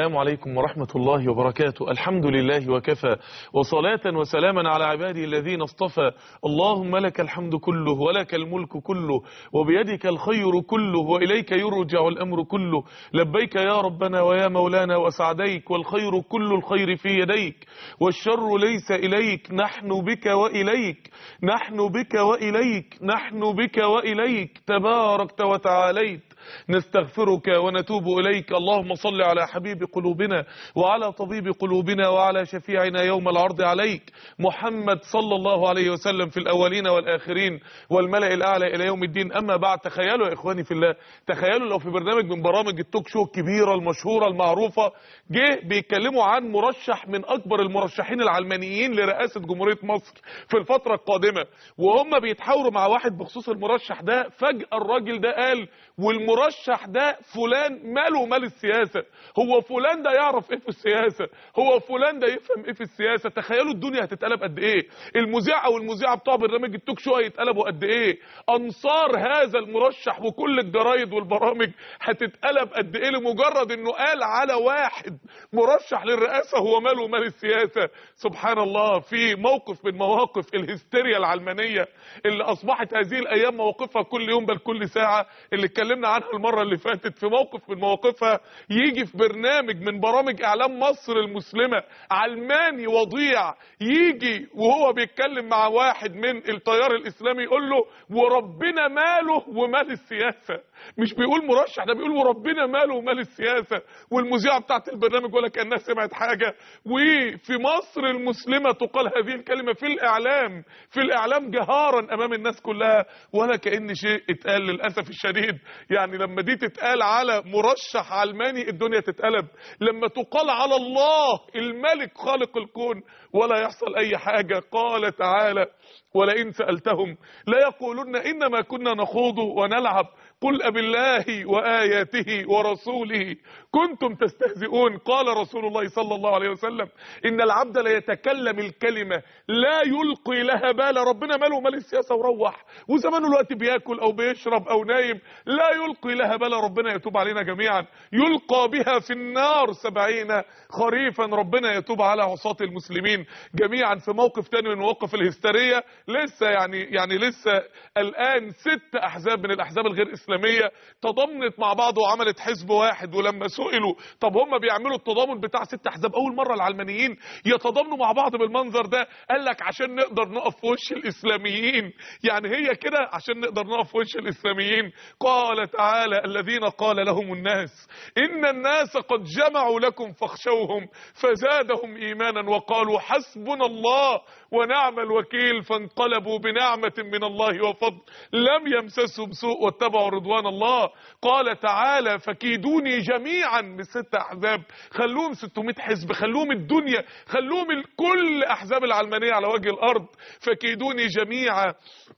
السلام عليكم ورحمة الله وبركاته الحمد لله وكفى وصلاة وسلاما على عباده الذين اصطفى اللهم لك الحمد كله ولك الملك كله وبيدك الخير كله وإليك يرجع الأمر كله لبيك يا ربنا ويا مولانا وسعديك والخير كل الخير في يديك والشر ليس إليك نحن بك وإليك نحن بك وإليك نحن بك وإليك تباركت وتعاليت نستغفرك ونتوب إليك اللهم صل على حبيب قلوبنا وعلى طبيب قلوبنا وعلى شفيعنا يوم العرض عليك محمد صلى الله عليه وسلم في الأولين والآخرين والملأ الأعلى إلى يوم الدين أما بعد تخيلوا يا إخواني في الله تخيلوا لو في برنامج من برامج التوك شو الكبيرة المشهورة المعروفة جه بيتكلموا عن مرشح من أكبر المرشحين العلمانيين لرئاسة جمهورية مصر في الفترة القادمة وهم بيتحاوروا مع واحد بخصوص المرشح ده فجأة الراجل ده قال والمرشح ده فلان ماله مال السياسة هو فلان ده يعرف ايه في السياسة هو فلان ده يفهم ايه في السياسة تخيلوا الدنيا هتتقلب قد ايه المذيع او المذيعة بتوع برنامج التوك شو هيتقلبوا قد ايه انصار هذا المرشح وكل الجرايد والبرامج هتتقلب قد ايه لمجرد انه قال على واحد مرشح للرئاسة هو ماله مال السياسة سبحان الله في موقف من مواقف الهستيريا العلمانية اللي اصبحت هذه الايام مواقفها كل يوم بل كل ساعة اللي اتكلمنا عنها المرة اللي فاتت في موقف من مواقفها يجي في برنامج من برامج اعلام مصر المسلمة علماني وضيع يجي وهو بيتكلم مع واحد من التيار الاسلامي يقول له وربنا ماله ومال السياسة مش بيقول مرشح ده بيقول وربنا ماله ومال السياسة والمذيعة بتاعت البرنامج ولا كأنها سمعت حاجة وفي مصر المسلمة تقال هذه الكلمة في الإعلام في الإعلام جهارا أمام الناس كلها ولا كأن شيء اتقال للأسف الشديد يعني لما دي تتقال على مرشح علماني الدنيا تتقلب لما تقال على الله الملك خالق الكون ولا يحصل أي حاجة قال تعالى ولئن سألتهم لا يقولون إنما كنا نخوض ونلعب قل أبالله وآياته ورسوله كنتم تستهزئون قال رسول الله صلى الله عليه وسلم إن العبد لا يتكلم الكلمة لا يلقي لها بال ربنا ماله مال السياسة وروح وزمانه الوقت بياكل أو بيشرب أو نايم لا يلقي لها بال ربنا يتوب علينا جميعا يلقى بها في النار سبعين خريفا ربنا يتوب على عصاة المسلمين جميعا في موقف تاني من مواقف الهستيرية لسه يعني يعني لسه الآن ست أحزاب من الأحزاب الغير الإسلامية تضامنت مع بعض وعملت حزب واحد ولما سئلوا طب هم بيعملوا التضامن بتاع ست أحزاب أول مرة العلمانيين يتضامنوا مع بعض بالمنظر ده قال لك عشان نقدر نقف في وش الإسلاميين يعني هي كده عشان نقدر نقف في وش الإسلاميين قال تعالى الذين قال لهم الناس إن الناس قد جمعوا لكم فاخشوهم فزادهم إيمانا وقالوا حسبنا الله ونعم الوكيل فانقلبوا بنعمة من الله وفضل لم يمسسهم سوء واتبعوا رضوان الله قال تعالى فكيدوني جميعا من ست احزاب خلوهم 600 حزب خلوهم الدنيا خلوهم الكل احزاب العلمانية على وجه الارض فكيدوني جميعا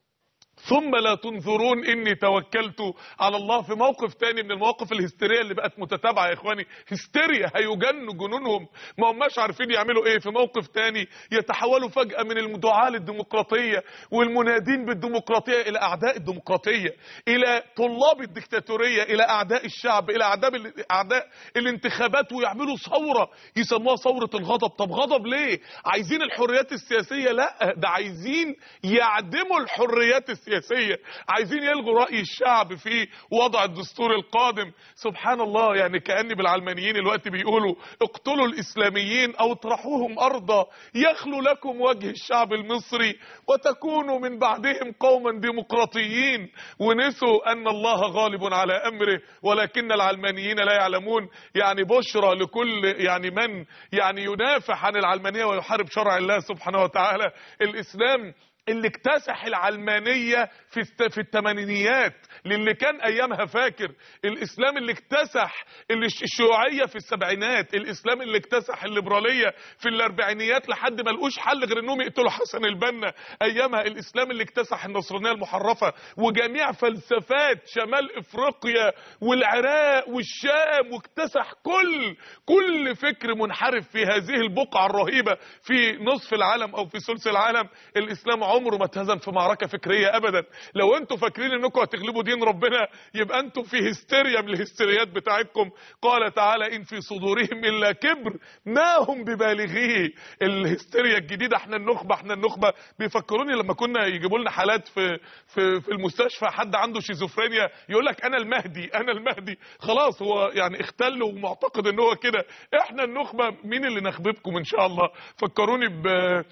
ثم لا تنظرون اني توكلت على الله في موقف تاني من المواقف الهستيريه اللي بقت متتابعه يا اخواني هستيريا هيجنوا جنونهم ما هماش عارفين يعملوا ايه في موقف تاني يتحولوا فجاه من الدعاة للديمقراطيه والمنادين بالديمقراطيه الى اعداء الديمقراطيه الى طلاب الدكتاتوريه الى اعداء الشعب الى اعداء اعداء الانتخابات ويعملوا ثوره يسموها ثوره الغضب طب غضب ليه عايزين الحريات السياسيه لا ده عايزين يعدموا الحريات السياسيه السياسية عايزين يلغوا رأي الشعب في وضع الدستور القادم سبحان الله يعني كأن بالعلمانيين الوقت بيقولوا اقتلوا الإسلاميين أو اطرحوهم أرضا يخلو لكم وجه الشعب المصري وتكونوا من بعدهم قوما ديمقراطيين ونسوا أن الله غالب على أمره ولكن العلمانيين لا يعلمون يعني بشرى لكل يعني من يعني ينافح عن العلمانية ويحارب شرع الله سبحانه وتعالى الإسلام اللي اكتسح العلمانية في است... في الثمانينيات للي كان ايامها فاكر الاسلام اللي اكتسح اللي الشيوعية في السبعينات الاسلام اللي اكتسح الليبرالية في الاربعينيات لحد ما لقوش حل غير انهم يقتلوا حسن البنا ايامها الاسلام اللي اكتسح النصرانية المحرفة وجميع فلسفات شمال افريقيا والعراق والشام واكتسح كل كل فكر منحرف في هذه البقعة الرهيبة في نصف العالم او في ثلث العالم الاسلام عمر عمره ما اتهزم في معركه فكريه ابدا لو انتوا فاكرين انكم هتغلبوا دين ربنا يبقى انتوا في هستيريا من الهستيريات بتاعتكم قال تعالى ان في صدورهم الا كبر ما هم ببالغيه الهستيريا الجديده احنا النخبه احنا النخبه بيفكروني لما كنا يجيبوا لنا حالات في في في المستشفى حد عنده شيزوفرينيا يقول لك انا المهدي انا المهدي خلاص هو يعني اختل ومعتقد ان هو كده احنا النخبه مين اللي نخببكم ان شاء الله فكروني ب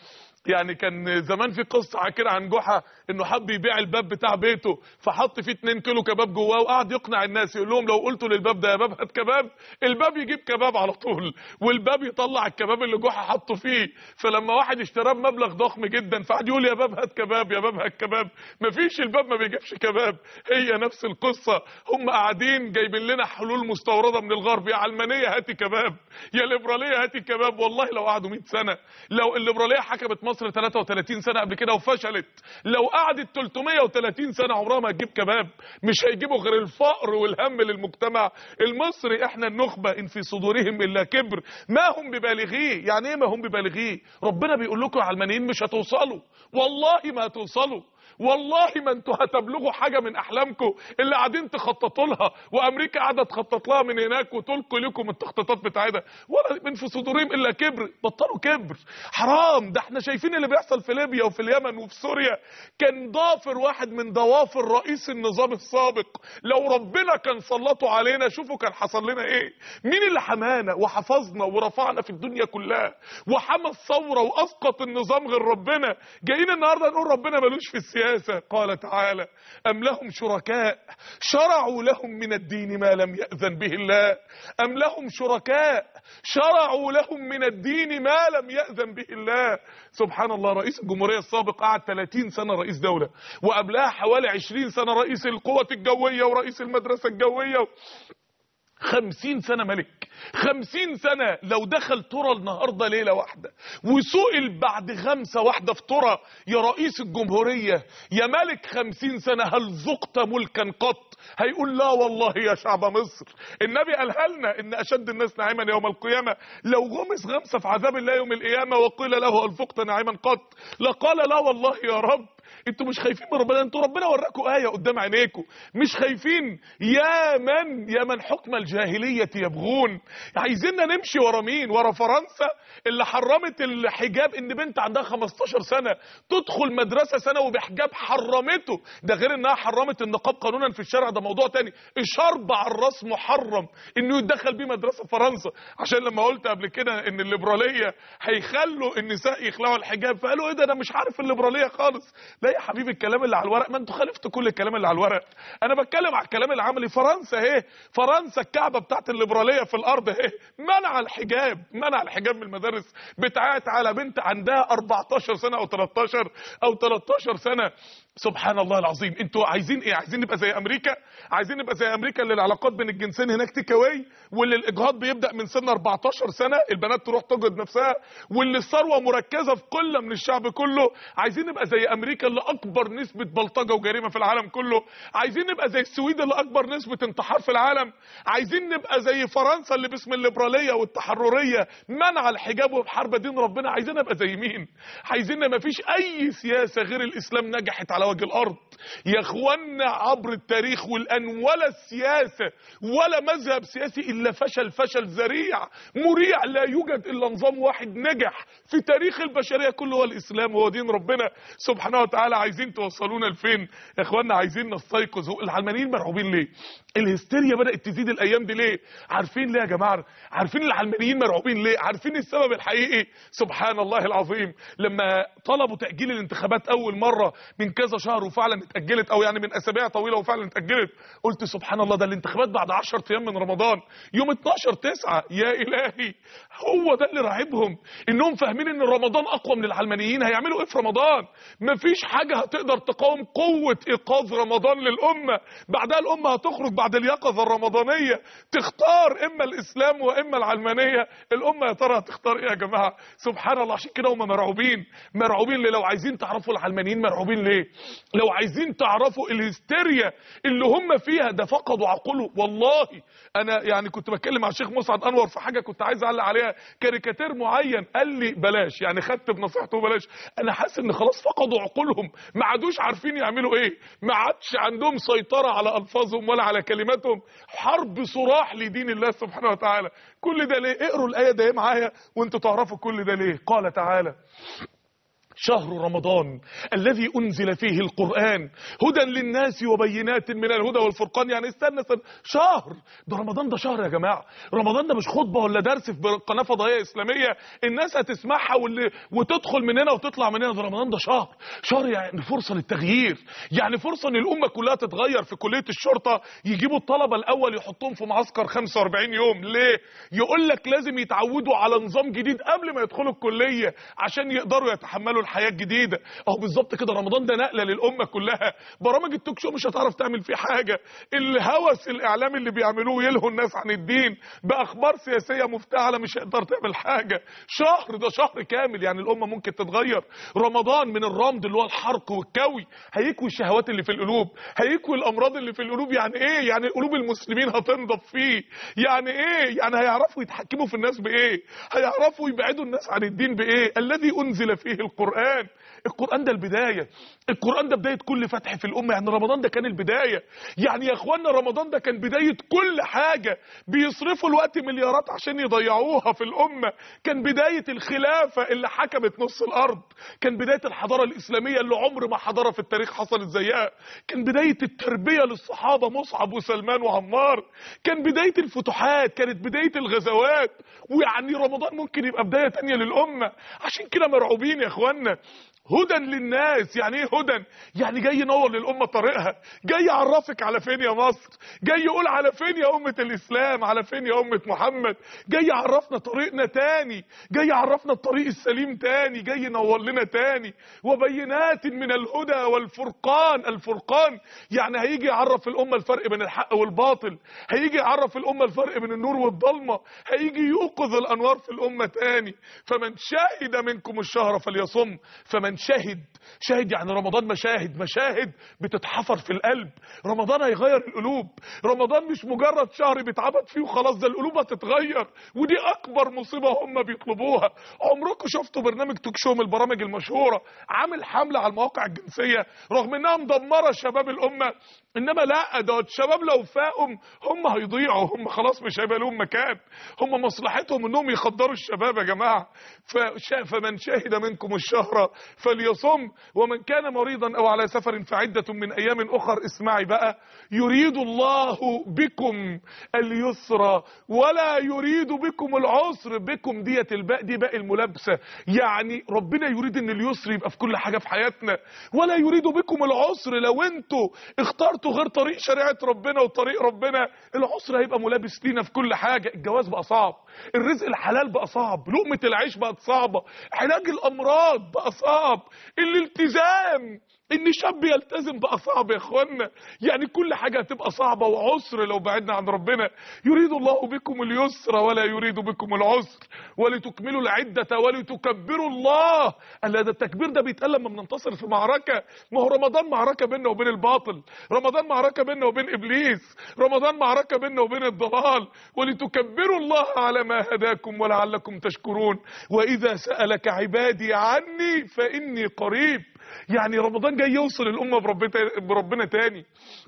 يعني كان زمان في قصه كده عن جحا انه حب يبيع الباب بتاع بيته فحط فيه 2 كيلو كباب جواه وقعد يقنع الناس يقول لهم لو قلتوا للباب ده يا باب هات كباب الباب يجيب كباب على طول والباب يطلع الكباب اللي جحا حطه فيه فلما واحد اشتراه بمبلغ ضخم جدا فقعد يقول يا باب هات كباب يا باب هات كباب مفيش الباب ما بيجيبش كباب هي نفس القصه هم قاعدين جايبين لنا حلول مستورده من الغرب يا علمانيه هاتي كباب يا ليبراليه هاتي كباب والله لو قعدوا 100 سنه لو الليبراليه حكمت مصر 33 سنه قبل كده وفشلت لو قعدت 330 سنه عمرها ما هتجيب كباب مش هيجيبوا غير الفقر والهم للمجتمع المصري احنا النخبه ان في صدورهم الا كبر ما هم ببالغيه يعني ايه ما هم ببالغيه ربنا بيقول لكم يا علمانيين مش هتوصلوا والله ما هتوصلوا والله ما انتوا هتبلغوا حاجه من احلامكم اللي قاعدين تخططوا لها وامريكا قاعده تخطط لها من هناك وتلقي لكم التخطيطات بتاعتها ولا من في صدورهم الا كبر بطلوا كبر حرام ده احنا شايفين اللي بيحصل في ليبيا وفي اليمن وفي سوريا كان ضافر واحد من ضوافر رئيس النظام السابق لو ربنا كان سلطه علينا شوفوا كان حصل لنا ايه مين اللي حمانا وحفظنا ورفعنا في الدنيا كلها وحمى الثوره واسقط النظام غير ربنا جايين النهارده نقول ربنا ملوش في السياسه قال تعالى ام لهم شركاء شرعوا لهم من الدين ما لم ياذن به الله ام لهم شركاء شرعوا لهم من الدين ما لم ياذن به الله سبحان الله رئيس الجمهوريه السابق قعد 30 سنه رئيس دوله وقبلها حوالي 20 سنه رئيس القوه الجويه ورئيس المدرسه الجويه خمسين سنة ملك خمسين سنة لو دخل ترى النهاردة ليلة واحدة وسئل بعد خمسة واحدة في ترى يا رئيس الجمهورية يا ملك خمسين سنة هل ذقت ملكا قط هيقول لا والله يا شعب مصر النبي قالها لنا ان اشد الناس نعيما يوم القيامة لو غمس غمسة في عذاب الله يوم القيامة وقيل له هل ذقت نعيما قط لقال لا والله يا رب انتوا مش خايفين من ربنا انتوا ربنا وراكم آية قدام عينيكم مش خايفين يا من يا من حكم الجاهلية يبغون عايزيننا نمشي ورا مين ورا فرنسا اللي حرمت الحجاب ان بنت عندها 15 سنة تدخل مدرسة ثانوي بحجاب حرمته ده غير انها حرمت النقاب قانونا في الشارع ده موضوع تاني الشرب على الراس محرم انه يتدخل بيه مدرسة فرنسا عشان لما قلت قبل كده ان الليبرالية هيخلوا النساء يخلعوا الحجاب فقالوا ايه ده انا مش عارف الليبرالية خالص لا يا حبيبي الكلام اللي على الورق ما انتوا خالفتوا كل الكلام اللي على الورق انا بتكلم على الكلام العملي فرنسا اهي فرنسا الكعبه بتاعت الليبراليه في الارض اهي منع الحجاب منع الحجاب من المدارس بتاعت على بنت عندها 14 سنه او 13 او 13 سنه سبحان الله العظيم انتوا عايزين ايه عايزين نبقى زي امريكا عايزين نبقى زي امريكا اللي العلاقات بين الجنسين هناك تكاوي واللي الاجهاض بيبدا من سن 14 سنه البنات تروح تجهض نفسها واللي الثروه مركزه في قله من الشعب كله عايزين نبقى زي امريكا اللي اكبر نسبه بلطجه وجريمه في العالم كله عايزين نبقى زي السويد اللي اكبر نسبه انتحار في العالم عايزين نبقى زي فرنسا اللي باسم الليبراليه والتحرريه منع الحجاب وبحرب دين ربنا عايزين نبقى زي مين عايزين ما فيش اي سياسه غير الاسلام نجحت على وجه الارض يا اخوانا عبر التاريخ والان ولا السياسه ولا مذهب سياسي الا فشل فشل ذريع مريع لا يوجد الا نظام واحد نجح في تاريخ البشريه كله هو الاسلام وهو دين ربنا سبحانه وتعالى عايزين توصلونا لفين يا اخوانا عايزين نستيقظ هو العلمانيين مرعوبين ليه الهستيريا بدات تزيد الايام دي ليه عارفين ليه يا جماعه عارفين العلمانيين مرعوبين ليه عارفين السبب الحقيقي سبحان الله العظيم لما طلبوا تاجيل الانتخابات اول مره من كذا شهر وفعلا اتاجلت او يعني من اسابيع طويله وفعلا اتاجلت قلت سبحان الله ده الانتخابات بعد 10 ايام من رمضان يوم 12 9 يا الهي هو ده اللي راعبهم انهم فاهمين ان رمضان اقوى من العلمانيين هيعملوا ايه في رمضان مفيش حاجه هتقدر تقاوم قوه ايقاظ رمضان للامه بعدها الامه هتخرج بعد اليقظه الرمضانيه تختار اما الاسلام واما العلمانيه الامه يا ترى هتختار ايه يا جماعه سبحان الله عشان كده هم مرعوبين مرعوبين ليه لو عايزين تعرفوا العلمانيين مرعوبين ليه لو عايزين تعرفوا الهستيريا اللي هم فيها ده فقدوا عقولهم والله انا يعني كنت بتكلم مع الشيخ مسعد انور في حاجه كنت عايز اعلق عليها كاريكاتير معين قال لي بلاش يعني خدت بنصيحته بلاش انا حاسس ان خلاص فقدوا عقولهم ما عادوش عارفين يعملوا ايه ما عادش عندهم سيطره على الفاظهم ولا على كلماتهم حرب صراح لدين الله سبحانه وتعالى كل ده ليه اقروا الايه ده معايا وانتوا تعرفوا كل ده ليه قال تعالى شهر رمضان الذي أنزل فيه القرآن هدى للناس وبينات من الهدى والفرقان يعني استنى, استنى شهر ده رمضان ده شهر يا جماعة رمضان ده مش خطبة ولا درس في قناة فضائية إسلامية الناس هتسمعها واللي وتدخل من هنا وتطلع من هنا ده رمضان ده شهر شهر يعني فرصة للتغيير يعني فرصة ان الأمة كلها تتغير في كلية الشرطة يجيبوا الطلبة الأول يحطوهم في معسكر 45 يوم ليه يقول لك لازم يتعودوا على نظام جديد قبل ما يدخلوا الكلية عشان يقدروا يتحملوا الحياه الجديده اهو بالظبط كده رمضان ده نقله للامه كلها برامج التوك شو مش هتعرف تعمل فيه حاجه الهوس الاعلامي اللي بيعملوه يلهوا الناس عن الدين باخبار سياسيه مفتعله مش هتقدر تعمل حاجه شهر ده شهر كامل يعني الامه ممكن تتغير رمضان من الرمد اللي هو الحرق والكوي هيكوي الشهوات اللي في القلوب هيكوي الامراض اللي في القلوب يعني ايه يعني قلوب المسلمين هتنضف فيه يعني ايه يعني هيعرفوا يتحكموا في الناس بايه هيعرفوا يبعدوا الناس عن الدين بايه الذي انزل فيه القران القرآن ده البداية القرآن ده بداية كل فتح في الأمة يعني رمضان ده كان البداية يعني يا اخوانا رمضان ده كان بداية كل حاجة بيصرفوا الوقت مليارات عشان يضيعوها في الأمة كان بداية الخلافة اللي حكمت نص الأرض كان بداية الحضارة الإسلامية اللي عمر ما حضارة في التاريخ حصلت زيها كان بداية التربية للصحابة مصعب وسلمان وعمار كان بداية الفتوحات كانت بداية الغزوات ويعني رمضان ممكن يبقى بداية تانية للأمة عشان كده مرعوبين يا اخوانا هدى للناس يعني ايه هدى يعني جاي ينور للامه طريقها جاي يعرفك على فين يا مصر جاي يقول على فين يا امه الاسلام على فين يا امه محمد جاي يعرفنا طريقنا تاني جاي يعرفنا الطريق السليم تاني جاي ينور لنا تاني وبينات من الهدى والفرقان الفرقان يعني هيجي يعرف الامه الفرق بين الحق والباطل هيجي يعرف الامه الفرق بين النور والضلمه هيجي يوقظ الانوار في الامه تاني فمن شهد منكم الشهر فليصم فمن شهد شاهد يعني رمضان مشاهد مشاهد بتتحفر في القلب رمضان هيغير القلوب رمضان مش مجرد شهر بيتعبد فيه وخلاص ده القلوب هتتغير ودي اكبر مصيبه هم بيطلبوها عمركم شفتوا برنامج توك شو من البرامج المشهوره عامل حمله على المواقع الجنسيه رغم انها مدمره شباب الامه انما لا ده الشباب لو فاقوا هم هيضيعوا هم خلاص مش هيبقى لهم مكان هم مصلحتهم انهم يخدروا الشباب يا جماعه فمن شهد منكم الشهر فليصم ومن كان مريضا او على سفر فعدة من ايام اخر اسمعي بقى يريد الله بكم اليسر ولا يريد بكم العسر بكم ديت الباء دي باء الملابسة يعني ربنا يريد ان اليسر يبقى في كل حاجة في حياتنا ولا يريد بكم العسر لو انتوا اخترتوا غير طريق شريعة ربنا وطريق ربنا العسر هيبقى ملابس لينا في كل حاجة الجواز بقى صعب الرزق الحلال بقى صعب لقمة العيش بقت صعبة علاج الامراض بقى صعب الالتزام ان شاب يلتزم بقى صعب يا اخوانا يعني كل حاجة هتبقى صعبة وعسر لو بعدنا عن ربنا يريد الله بكم اليسر ولا يريد بكم العسر ولتكملوا العدة ولتكبروا الله الا ده التكبير ده بيتقال لما بننتصر في معركة ما هو رمضان معركة بيننا وبين الباطل رمضان معركة بيننا وبين ابليس رمضان معركة بيننا وبين الضلال ولتكبروا الله على ما هداكم ولعلكم تشكرون واذا سألك عبادي عني فاني قريب يعني رمضان جاي يوصل الامه بربنا تاني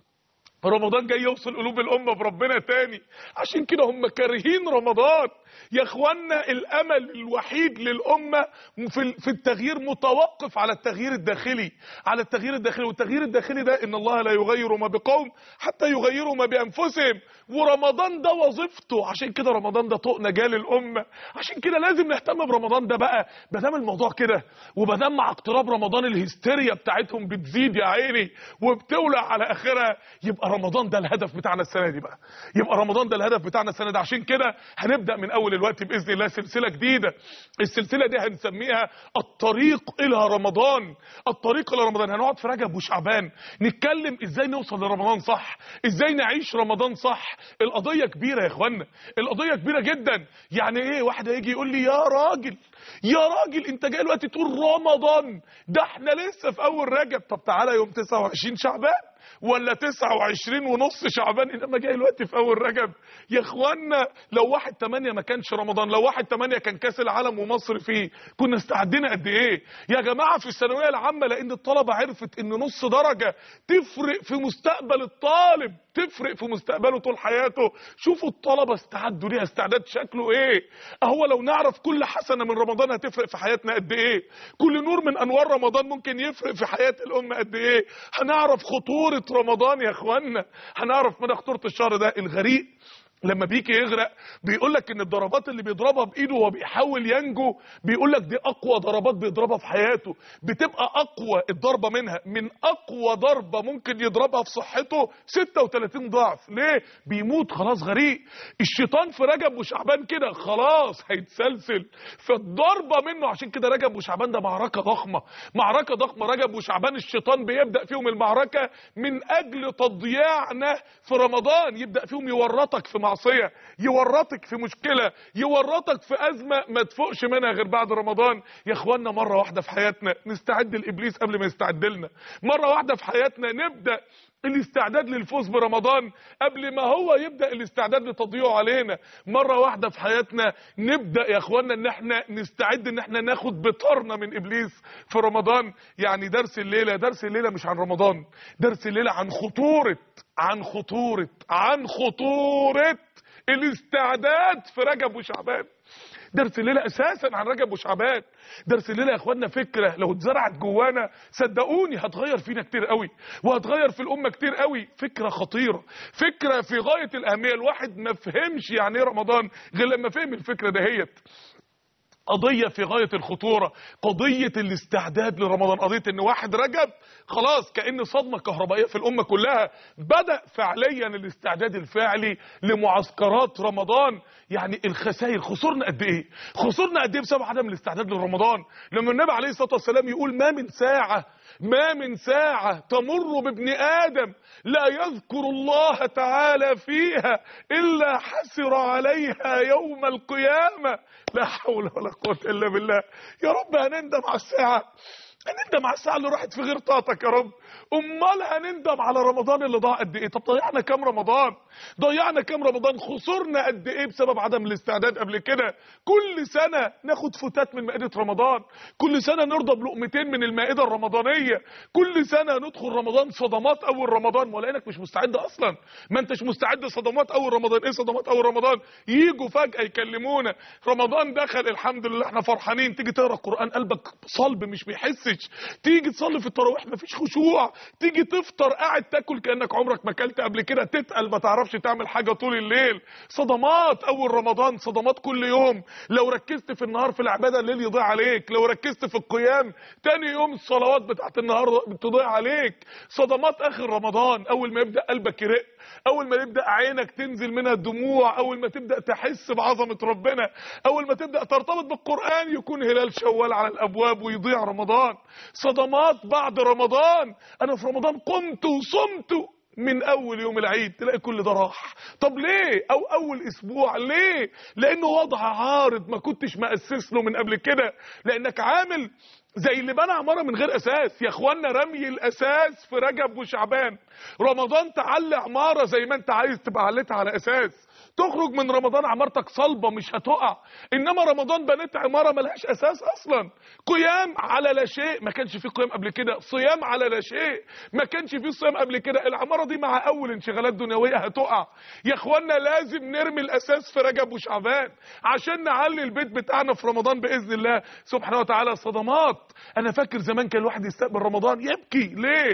رمضان جاي يوصل قلوب الامه بربنا تاني عشان كده هم كارهين رمضان يا اخوانا الامل الوحيد للامه في في التغيير متوقف على التغيير الداخلي على التغيير الداخلي والتغيير الداخلي ده ان الله لا يغير ما بقوم حتى يغيروا ما بانفسهم ورمضان ده وظيفته عشان كده رمضان ده طوق نجاه للامه عشان كده لازم نهتم برمضان ده بقى ما دام الموضوع كده وما دام مع اقتراب رمضان الهستيريا بتاعتهم بتزيد يا عيني وبتولع على اخرها يبقى رمضان ده الهدف بتاعنا السنه دي بقى يبقى رمضان ده الهدف بتاعنا السنه دي عشان كده هنبدا من اول الوقت باذن الله سلسله جديده السلسله دي هنسميها الطريق الى رمضان الطريق الى رمضان هنقعد في رجب وشعبان نتكلم ازاي نوصل لرمضان صح ازاي نعيش رمضان صح القضيه كبيره يا اخوانا القضيه كبيره جدا يعني ايه واحد هيجي يقول لي يا راجل يا راجل انت جاي دلوقتي تقول رمضان ده احنا لسه في اول رجب طب تعالى يوم 29 شعبان ولا 29 ونص شعبان انما جاي الوقت في اول رجب يا اخوانا لو واحد 8 ما كانش رمضان لو واحد 8 كان كاس العالم ومصر فيه كنا استعدينا قد ايه يا جماعه في الثانويه العامه لان الطلبه عرفت ان نص درجه تفرق في مستقبل الطالب تفرق في مستقبله طول حياته شوفوا الطلبه استعدوا ليها استعداد شكله ايه اهو لو نعرف كل حسنه من رمضان هتفرق في حياتنا قد ايه كل نور من انوار رمضان ممكن يفرق في حياه الامه قد ايه هنعرف خطوره رمضان يا اخوانا هنعرف مدى خطوره الشهر ده الغريق لما بيجي يغرق بيقول لك ان الضربات اللي بيضربها بايده وهو بيحاول ينجو بيقول لك دي اقوى ضربات بيضربها في حياته بتبقى اقوى الضربه منها من اقوى ضربه ممكن يضربها في صحته 36 ضعف ليه بيموت خلاص غريق الشيطان في رجب وشعبان كده خلاص هيتسلسل فالضربه منه عشان كده رجب وشعبان ده معركه ضخمه معركه ضخمه رجب وشعبان الشيطان بيبدا فيهم المعركه من اجل تضييعنا في رمضان يبدا فيهم يورطك في معصيه يورطك في مشكله يورطك في ازمه ما تفوقش منها غير بعد رمضان يا اخوانا مره واحده في حياتنا نستعد لابليس قبل ما يستعد لنا مره واحده في حياتنا نبدا الاستعداد للفوز برمضان قبل ما هو يبدا الاستعداد لتضييعه علينا مره واحده في حياتنا نبدا يا اخوانا ان احنا نستعد ان احنا ناخد بطارنا من ابليس في رمضان يعني درس الليله درس الليله مش عن رمضان درس الليله عن خطوره عن خطوره عن خطوره الاستعداد في رجب وشعبان درس الليله اساسا عن رجب وشعبان درس الليله يا اخوانا فكره لو اتزرعت جوانا صدقوني هتغير فينا كتير قوي وهتغير في الامه كتير قوي فكره خطيره فكره في غايه الاهميه الواحد ما فهمش يعني ايه رمضان غير لما فهم الفكره دهيت قضية في غاية الخطورة قضية الاستعداد لرمضان قضية ان واحد رجب خلاص كأن صدمة كهربائية في الأمة كلها بدأ فعليا الاستعداد الفعلي لمعسكرات رمضان يعني الخسائر خسرنا قد ايه خسرنا قد ايه بسبب عدم الاستعداد لرمضان لما النبي عليه الصلاة والسلام يقول ما من ساعة ما من ساعة تمر بابن آدم لا يذكر الله تعالى فيها إلا حسر عليها يوم القيامة لا حول ولا قوة إلا بالله يا رب هنندم على الساعة هنندم على الساعة اللي راحت في غير طاقتك يا رب امال هنندم على رمضان اللي ضاع قد ايه طب ضيعنا كام رمضان ضيعنا كام رمضان خسرنا قد ايه بسبب عدم الاستعداد قبل كده كل سنة ناخد فتات من مائدة رمضان كل سنة نرضى بلقمتين من المائدة الرمضانية كل سنة ندخل رمضان صدمات اول رمضان ولانك مش مستعد اصلا ما انتش مستعد صدمات اول رمضان ايه صدمات اول رمضان يجوا فجأة يكلمونا رمضان دخل الحمد لله احنا فرحانين تيجي تقرا القرآن قلبك صلب مش بيحسش تيجي تصلي في التراويح مفيش خشوع تيجي تفطر قاعد تاكل كانك عمرك ما اكلت قبل كده تتقل ما تعرفش تعمل حاجه طول الليل صدمات اول رمضان صدمات كل يوم لو ركزت في النهار في العباده الليل يضيع عليك لو ركزت في القيام تاني يوم الصلوات بتاعت النهار تضيع عليك صدمات اخر رمضان اول ما يبدا قلبك يرق اول ما يبدا عينك تنزل منها الدموع اول ما تبدا تحس بعظمه ربنا اول ما تبدا ترتبط بالقران يكون هلال شوال على الابواب ويضيع رمضان صدمات بعد رمضان انا في رمضان قمت وصمت من اول يوم العيد تلاقي كل ده راح طب ليه او اول اسبوع ليه لانه وضع عارض ما كنتش مأسس له من قبل كده لانك عامل زي اللي بنى عماره من غير اساس يا اخوانا رمي الاساس في رجب وشعبان رمضان تعلي عماره زي ما انت عايز تبقى عليتها على اساس تخرج من رمضان عمارتك صلبه مش هتقع انما رمضان بنيت عماره ملهاش اساس اصلا قيام على لا شيء ما كانش فيه قيام قبل كده صيام على لا شيء ما كانش فيه صيام قبل كده العماره دي مع اول انشغالات دنيويه هتقع يا اخوانا لازم نرمي الاساس في رجب وشعبان عشان نعلي البيت بتاعنا في رمضان باذن الله سبحانه وتعالى صدمات انا فاكر زمان كان الواحد يستقبل رمضان يبكي ليه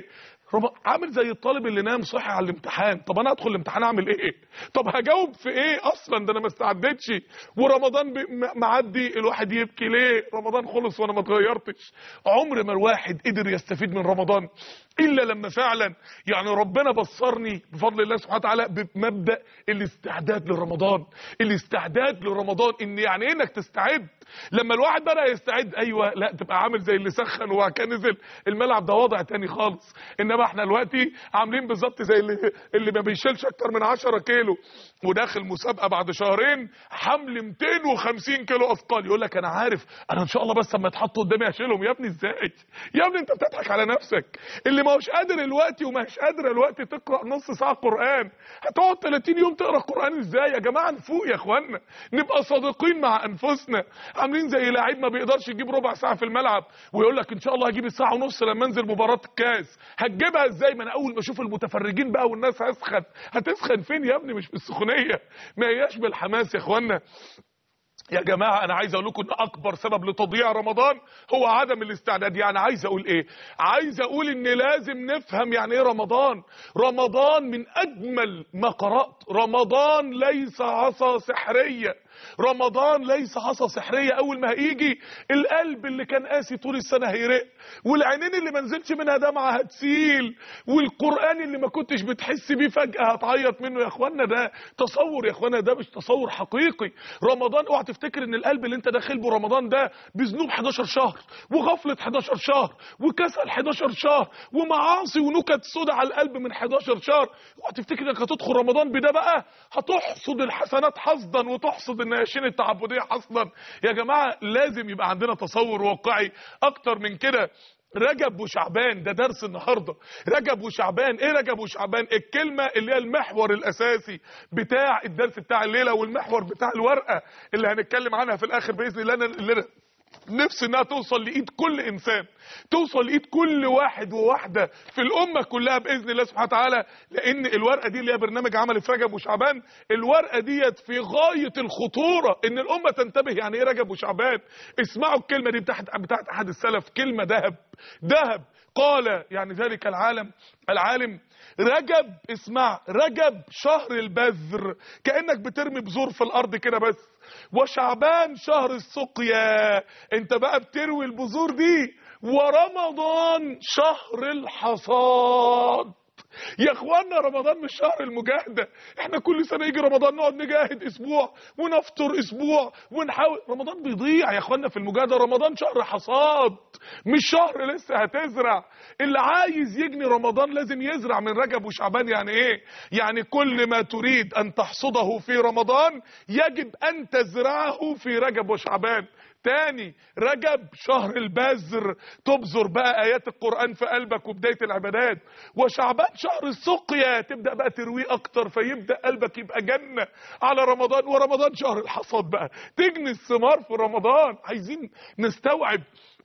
رب... عامل زي الطالب اللي نام صحي على الامتحان طب انا ادخل الامتحان اعمل ايه طب هجاوب في ايه اصلا ده انا ما استعدتش ورمضان ب... م- معدي الواحد يبكي ليه رمضان خلص وانا ما اتغيرتش عمر ما الواحد قدر يستفيد من رمضان الا لما فعلا يعني ربنا بصرني بفضل الله سبحانه وتعالى بمبدا الاستعداد لرمضان الاستعداد لرمضان ان يعني ايه انك تستعد لما الواحد بدا يستعد ايوه لا تبقى عامل زي اللي سخن وبعد كده نزل الملعب ده وضع تاني خالص انما احنا دلوقتي عاملين بالظبط زي اللي اللي ما بيشيلش اكتر من 10 كيلو وداخل مسابقه بعد شهرين حمل 250 كيلو اثقال يقول لك انا عارف انا ان شاء الله بس لما يتحطوا قدامي هشيلهم يا ابني ازاي يا ابني انت بتضحك على نفسك اللي ما هوش قادر الوقت وما هيش قادره الوقت تقرا نص ساعه قران هتقعد 30 يوم تقرا قران ازاي يا جماعه نفوق يا اخوانا نبقى صادقين مع انفسنا عاملين زي لاعب ما بيقدرش يجيب ربع ساعه في الملعب ويقول لك ان شاء الله هجيب الساعه ونص لما انزل مباراه الكاس هتجيبها ازاي ما انا اول ما اشوف المتفرجين بقى والناس هسخن هتسخن فين يا ابني مش بالسخونيه ما هياش بالحماس يا اخوانا يا جماعة أنا عايز أقول لكم إن أكبر سبب لتضييع رمضان هو عدم الاستعداد يعني عايز أقول إيه؟ عايز أقول إن لازم نفهم يعني إيه رمضان رمضان من أجمل ما قرأت رمضان ليس عصا سحرية رمضان ليس عصا سحرية أول ما هيجي القلب اللي كان قاسي طول السنة هيرق والعينين اللي ما نزلش منها دمعة هتسيل والقرآن اللي ما كنتش بتحس بيه فجأة هتعيط منه يا اخوانا ده تصور يا اخوانا ده مش تصور حقيقي رمضان اوعى تفتكر ان القلب اللي انت داخل به رمضان ده بذنوب 11 شهر وغفلة 11 شهر وكسل 11 شهر ومعاصي ونكت سودة على القلب من 11 شهر اوعى تفتكر انك هتدخل رمضان بده بقى هتحصد الحسنات حصدا وتحصد النياشين التعبدية حصدا يا جماعة لازم يبقى عندنا تصور واقعي اكتر من كده رجب وشعبان ده درس النهارده رجب وشعبان ايه رجب وشعبان الكلمه اللي هي المحور الاساسي بتاع الدرس بتاع الليله والمحور بتاع الورقه اللي هنتكلم عنها في الاخر باذن الله اللي أنا نفسي انها توصل لايد كل انسان توصل لايد كل واحد وواحده في الامه كلها باذن الله سبحانه وتعالى لان الورقه دي اللي هي برنامج عمل في رجب وشعبان الورقه ديت في غايه الخطوره ان الامه تنتبه يعني ايه رجب وشعبان اسمعوا الكلمه دي بتاعت بتاعت احد السلف كلمه ذهب ذهب قال يعني ذلك العالم العالم رجب اسمع رجب شهر البذر كانك بترمي بذور في الارض كده بس وشعبان شهر السقيا انت بقى بتروي البذور دي ورمضان شهر الحصاد يا اخوانا رمضان مش شهر المجاهده احنا كل سنه يجي رمضان نقعد نجاهد اسبوع ونفطر اسبوع ونحاول رمضان بيضيع يا اخوانا في المجاهده رمضان شهر حصاد مش شهر لسه هتزرع اللي عايز يجني رمضان لازم يزرع من رجب وشعبان يعني ايه يعني كل ما تريد ان تحصده في رمضان يجب ان تزرعه في رجب وشعبان تاني رجب شهر البذر تبذر بقى ايات القرآن في قلبك وبداية العبادات وشعبان شهر السقيا تبدأ بقى ترويه اكتر فيبدأ قلبك يبقى جنة على رمضان ورمضان شهر الحصاد بقى تجني الثمار في رمضان عايزين نستوعب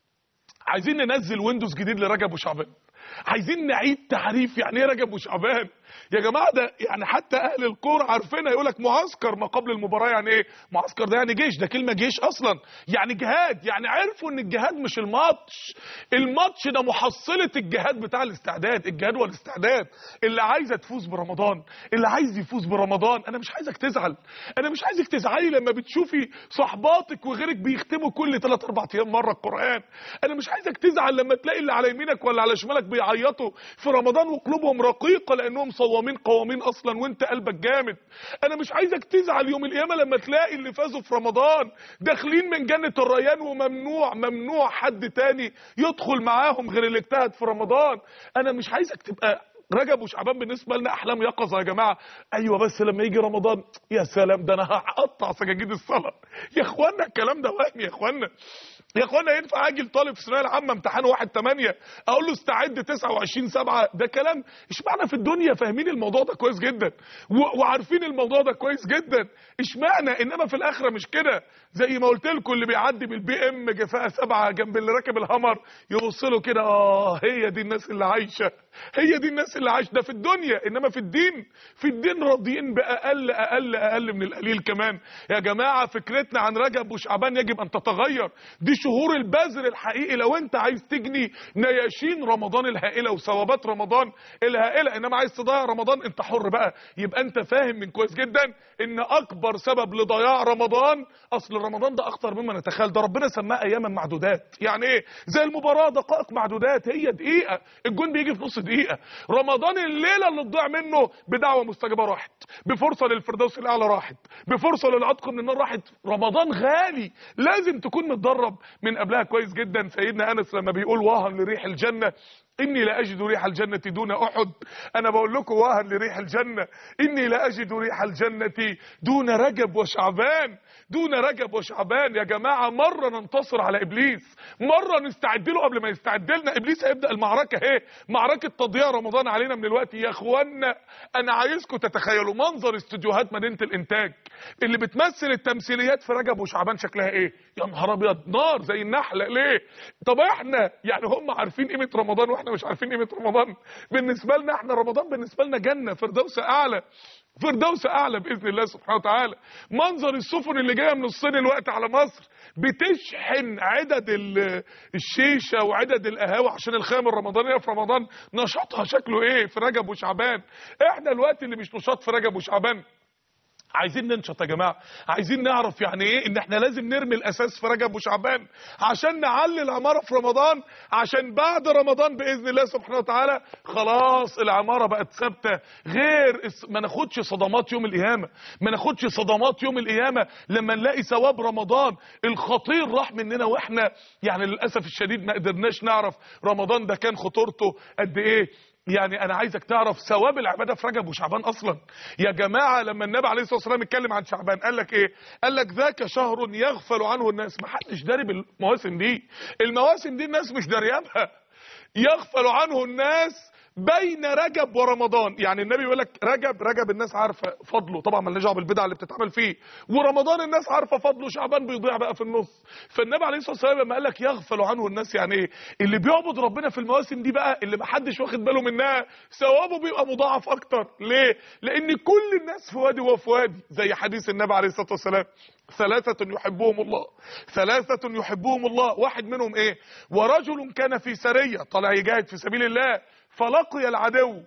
عايزين ننزل ويندوز جديد لرجب وشعبان عايزين نعيد تعريف يعني ايه رجب وشعبان يا جماعه ده يعني حتى اهل الكوره عارفينها يقول لك معسكر ما قبل المباراه يعني ايه معسكر ده يعني جيش ده كلمه جيش اصلا يعني جهاد يعني عرفوا ان الجهاد مش الماتش الماتش ده محصله الجهاد بتاع الاستعداد الجهاد والاستعداد اللي عايزه تفوز برمضان اللي عايز يفوز برمضان انا مش عايزك تزعل انا مش عايزك تزعلي لما بتشوفي صحباتك وغيرك بيختموا كل 3 4 ايام مره القران انا مش عايزك تزعل لما تلاقي اللي على يمينك ولا على شمالك بيعيطوا في رمضان وقلوبهم رقيقه لانهم صوامين قوامين اصلا وانت قلبك جامد انا مش عايزك تزعل يوم القيامه لما تلاقي اللي فازوا في رمضان داخلين من جنه الريان وممنوع ممنوع حد تاني يدخل معاهم غير اللي اجتهد في رمضان انا مش عايزك تبقى رجب وشعبان بالنسبه لنا احلام يقظه يا جماعه ايوه بس لما يجي رمضان يا سلام ده انا هقطع سجاجيد الصلاه يا اخوانا الكلام ده وهم يا اخوانا يا اخوانا ينفع اجي لطالب في الثانويه العامه امتحان 1 8 اقول له استعد 29 7 ده كلام اشمعنى في الدنيا فاهمين الموضوع ده كويس جدا و- وعارفين الموضوع ده كويس جدا اشمعنى انما في الاخره مش كده زي ما قلت لكم اللي بيعدي بالبي ام جفاء سبعه جنب اللي راكب الهمر يبص له كده اه هي دي الناس اللي عايشه هي دي الناس اللي عايشه ده في الدنيا انما في الدين في الدين راضيين باقل اقل اقل من القليل كمان يا جماعه فكرتنا عن رجب وشعبان يجب ان تتغير دي شهور البذر الحقيقي لو انت عايز تجني نياشين رمضان الهائله وثوابات رمضان الهائله انما عايز تضيع رمضان انت حر بقى يبقى انت فاهم من كويس جدا ان اكبر سبب لضياع رمضان اصل رمضان ده اخطر مما نتخيل ده ربنا سماه اياما معدودات يعني ايه زي المباراه دقائق معدودات هي دقيقه الجون بيجي في نص دقيقه رمضان الليله اللي تضيع منه بدعوه مستجابه راحت بفرصه للفردوس الاعلى راحت بفرصه للعتق من النار راحت رمضان غالي لازم تكون متدرب من قبلها كويس جدا سيدنا انس لما بيقول واهن لريح الجنه إني لا أجد ريح الجنة دون أحد أنا بقول لكم واهن لريح الجنة إني لا أجد ريح الجنة دون رجب وشعبان دون رجب وشعبان يا جماعة مرة ننتصر على إبليس مرة نستعد له قبل ما يستعد لنا إبليس هيبدأ المعركة اهي معركة تضييع رمضان علينا من الوقت يا إخوانا أنا عايزكم تتخيلوا منظر استوديوهات مدينة الإنتاج اللي بتمثل التمثيليات في رجب وشعبان شكلها إيه يا نهار أبيض نار زي النحلة ليه طب إحنا يعني هم عارفين قيمة رمضان واحنا مش عارفين قيمه رمضان بالنسبه لنا احنا رمضان بالنسبه لنا جنه فردوس اعلى فردوس اعلى باذن الله سبحانه وتعالى منظر السفن اللي جايه من الصين الوقت على مصر بتشحن عدد ال- الشيشه وعدد القهاوي عشان الخيام الرمضانيه في رمضان نشاطها شكله ايه في رجب وشعبان احنا الوقت اللي مش نشاط في رجب وشعبان عايزين ننشط يا جماعه عايزين نعرف يعني ايه ان احنا لازم نرمي الاساس في رجب وشعبان عشان نعلي العماره في رمضان عشان بعد رمضان باذن الله سبحانه وتعالى خلاص العماره بقت ثابته غير الس- ما ناخدش صدمات يوم القيامه ما ناخدش صدمات يوم القيامه لما نلاقي ثواب رمضان الخطير راح مننا واحنا يعني للاسف الشديد ما قدرناش نعرف رمضان ده كان خطورته قد ايه يعني انا عايزك تعرف ثواب العباده في رجب وشعبان اصلا يا جماعه لما النبي عليه الصلاه والسلام اتكلم عن شعبان قال لك ايه قال لك ذاك شهر يغفل عنه الناس ما حدش داري بالمواسم دي المواسم دي الناس مش داريابها يغفل عنه الناس بين رجب ورمضان يعني النبي يقول لك رجب رجب الناس عارفه فضله طبعا مالناش دعوه بالبدع اللي بتتعمل فيه ورمضان الناس عارفه فضله شعبان بيضيع بقى في النص فالنبي عليه الصلاه والسلام لما قال لك يغفل عنه الناس يعني ايه اللي بيعبد ربنا في المواسم دي بقى اللي محدش واخد باله منها ثوابه بيبقى مضاعف اكتر ليه لان كل الناس في وادي وفي وادي زي حديث النبي عليه الصلاه والسلام ثلاثة يحبهم الله ثلاثة يحبهم الله واحد منهم ايه ورجل كان في سرية طلع يجاهد في سبيل الله فلقي العدو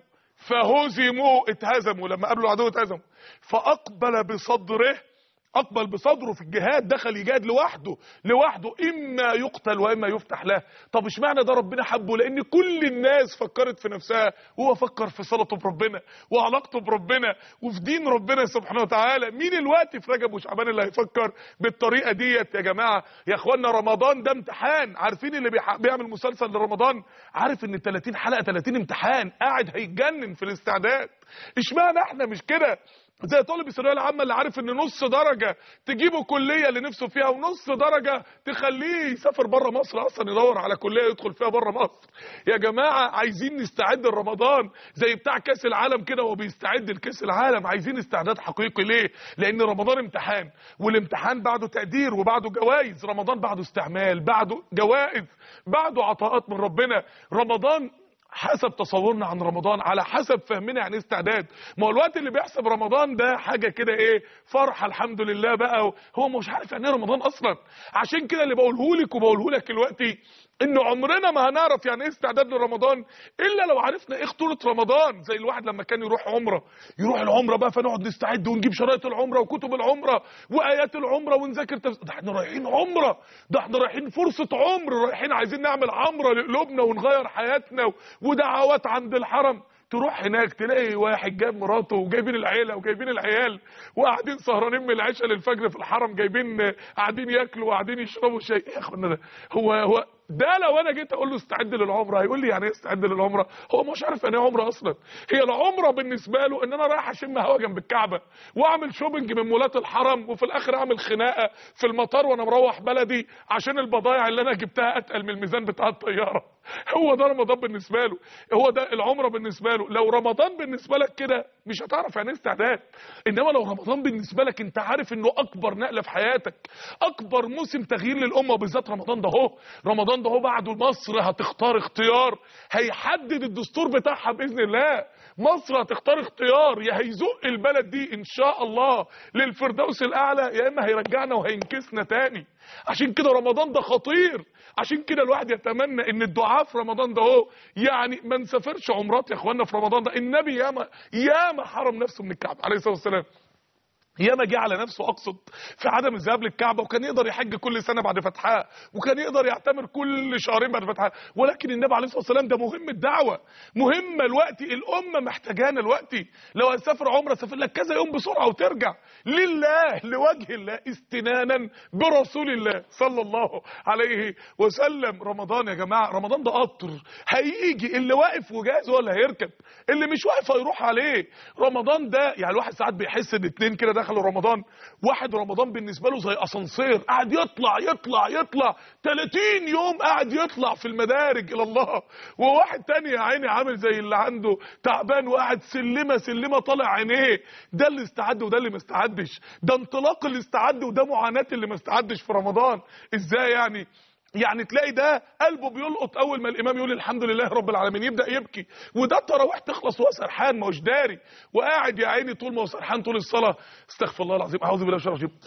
فهزموا اتهزموا لما قابلوا العدو اتهزموا فأقبل بصدره أقبل بصدره في الجهاد دخل يجاهد لوحده لوحده إما يقتل وإما يفتح له طب اشمعنى ده ربنا حبه لأن كل الناس فكرت في نفسها وهو فكر في صلته بربنا وعلاقته بربنا وفي دين ربنا سبحانه وتعالى مين الوقت في رجب وشعبان اللي هيفكر بالطريقة ديت يا جماعة يا اخوانا رمضان ده امتحان عارفين اللي بيح- بيعمل مسلسل لرمضان عارف ان 30 حلقة 30 امتحان قاعد هيتجنن في الاستعداد اشمعنى احنا مش كده زي طالب الثانويه العامه اللي عارف ان نص درجه تجيبه كليه اللي نفسه فيها ونص درجه تخليه يسافر بره مصر اصلا يدور على كليه يدخل فيها بره مصر يا جماعه عايزين نستعد لرمضان زي بتاع كاس العالم كده وهو بيستعد لكاس العالم عايزين استعداد حقيقي ليه لان رمضان امتحان والامتحان بعده تقدير وبعده جوائز رمضان بعده استعمال بعده جوائز بعده عطاءات من ربنا رمضان حسب تصورنا عن رمضان على حسب فهمنا يعني إيه استعداد ما هو الوقت اللي بيحسب رمضان ده حاجه كده ايه فرحه الحمد لله بقى هو مش عارف يعني ايه رمضان اصلا عشان كده اللي بقوله لك وبقوله لك دلوقتي ان عمرنا ما هنعرف يعني ايه استعداد لرمضان الا لو عرفنا ايه خطوره رمضان زي الواحد لما كان يروح عمره يروح العمره بقى فنقعد نستعد ونجيب شرايط العمره وكتب العمره وايات العمره ونذاكر تفس... ده احنا رايحين عمره ده احنا رايحين فرصه عمر رايحين عايزين نعمل عمره لقلوبنا ونغير حياتنا و... ودعوات عند الحرم تروح هناك تلاقي واحد جايب مراته وجايبين العيله وجايبين العيال وقاعدين سهرانين من العشاء للفجر في الحرم جايبين قاعدين ياكلوا وقاعدين يشربوا شاي ايه يا اخوانا ده هو هو ده لو انا جيت اقول له استعد للعمره هيقول لي يعني ايه استعد للعمره هو مش عارف يعني ايه عمره اصلا هي العمره بالنسبه له ان انا رايح اشم هوا جنب الكعبه واعمل شوبنج من مولات الحرم وفي الاخر اعمل خناقه في المطار وانا مروح بلدي عشان البضايع اللي انا جبتها اتقل من الميزان بتاع الطياره هو ده رمضان بالنسبه له هو ده العمره بالنسبه له لو رمضان بالنسبه لك كده مش هتعرف يعني ايه استعداد انما لو رمضان بالنسبه لك انت عارف انه اكبر نقله في حياتك اكبر موسم تغيير للامه وبالذات رمضان ده اهو رمضان ده اهو بعده مصر هتختار اختيار هيحدد الدستور بتاعها باذن الله مصر هتختار اختيار يا هيزق البلد دي ان شاء الله للفردوس الاعلى يا اما هيرجعنا وهينكسنا تاني عشان كده رمضان ده خطير عشان كده الواحد يتمنى ان الدعاء في رمضان ده هو يعني ما نسافرش عمرات يا اخوانا في رمضان ده النبي ياما ياما حرم نفسه من الكعبه عليه الصلاه والسلام ياما جه على نفسه اقصد في عدم الذهاب للكعبه وكان يقدر يحج كل سنه بعد فتحها وكان يقدر يعتمر كل شهرين بعد فتحها ولكن النبي عليه الصلاه والسلام ده مهم الدعوه مهمه الوقت الامه محتاجانا الوقت لو هتسافر عمره سافر لك كذا يوم بسرعه وترجع لله لوجه الله استنانا برسول الله صلى الله عليه وسلم رمضان يا جماعه رمضان ده قطر هيجي اللي واقف وجاهز هو اللي هيركب اللي مش واقف هيروح عليه رمضان ده يعني الواحد ساعات بيحس ان اتنين كده دخلوا رمضان واحد رمضان بالنسبه له زي اسانسير قاعد يطلع يطلع يطلع 30 يوم قاعد يطلع في المدارج الى الله وواحد تاني يا عيني عامل زي اللي عنده تعبان وقاعد سلمه سلمه طالع عينيه ده اللي استعد وده اللي ما استعدش ده انطلاق اللي استعد وده معاناه اللي ما استعدش في رمضان ازاي يعني يعني تلاقي ده قلبه بيلقط اول ما الامام يقول الحمد لله رب العالمين يبدا يبكي وده التراويح تخلص وهو سرحان ما هوش داري وقاعد يا عيني طول ما هو سرحان طول الصلاه استغفر الله العظيم اعوذ بالله من الشيطان الرجيم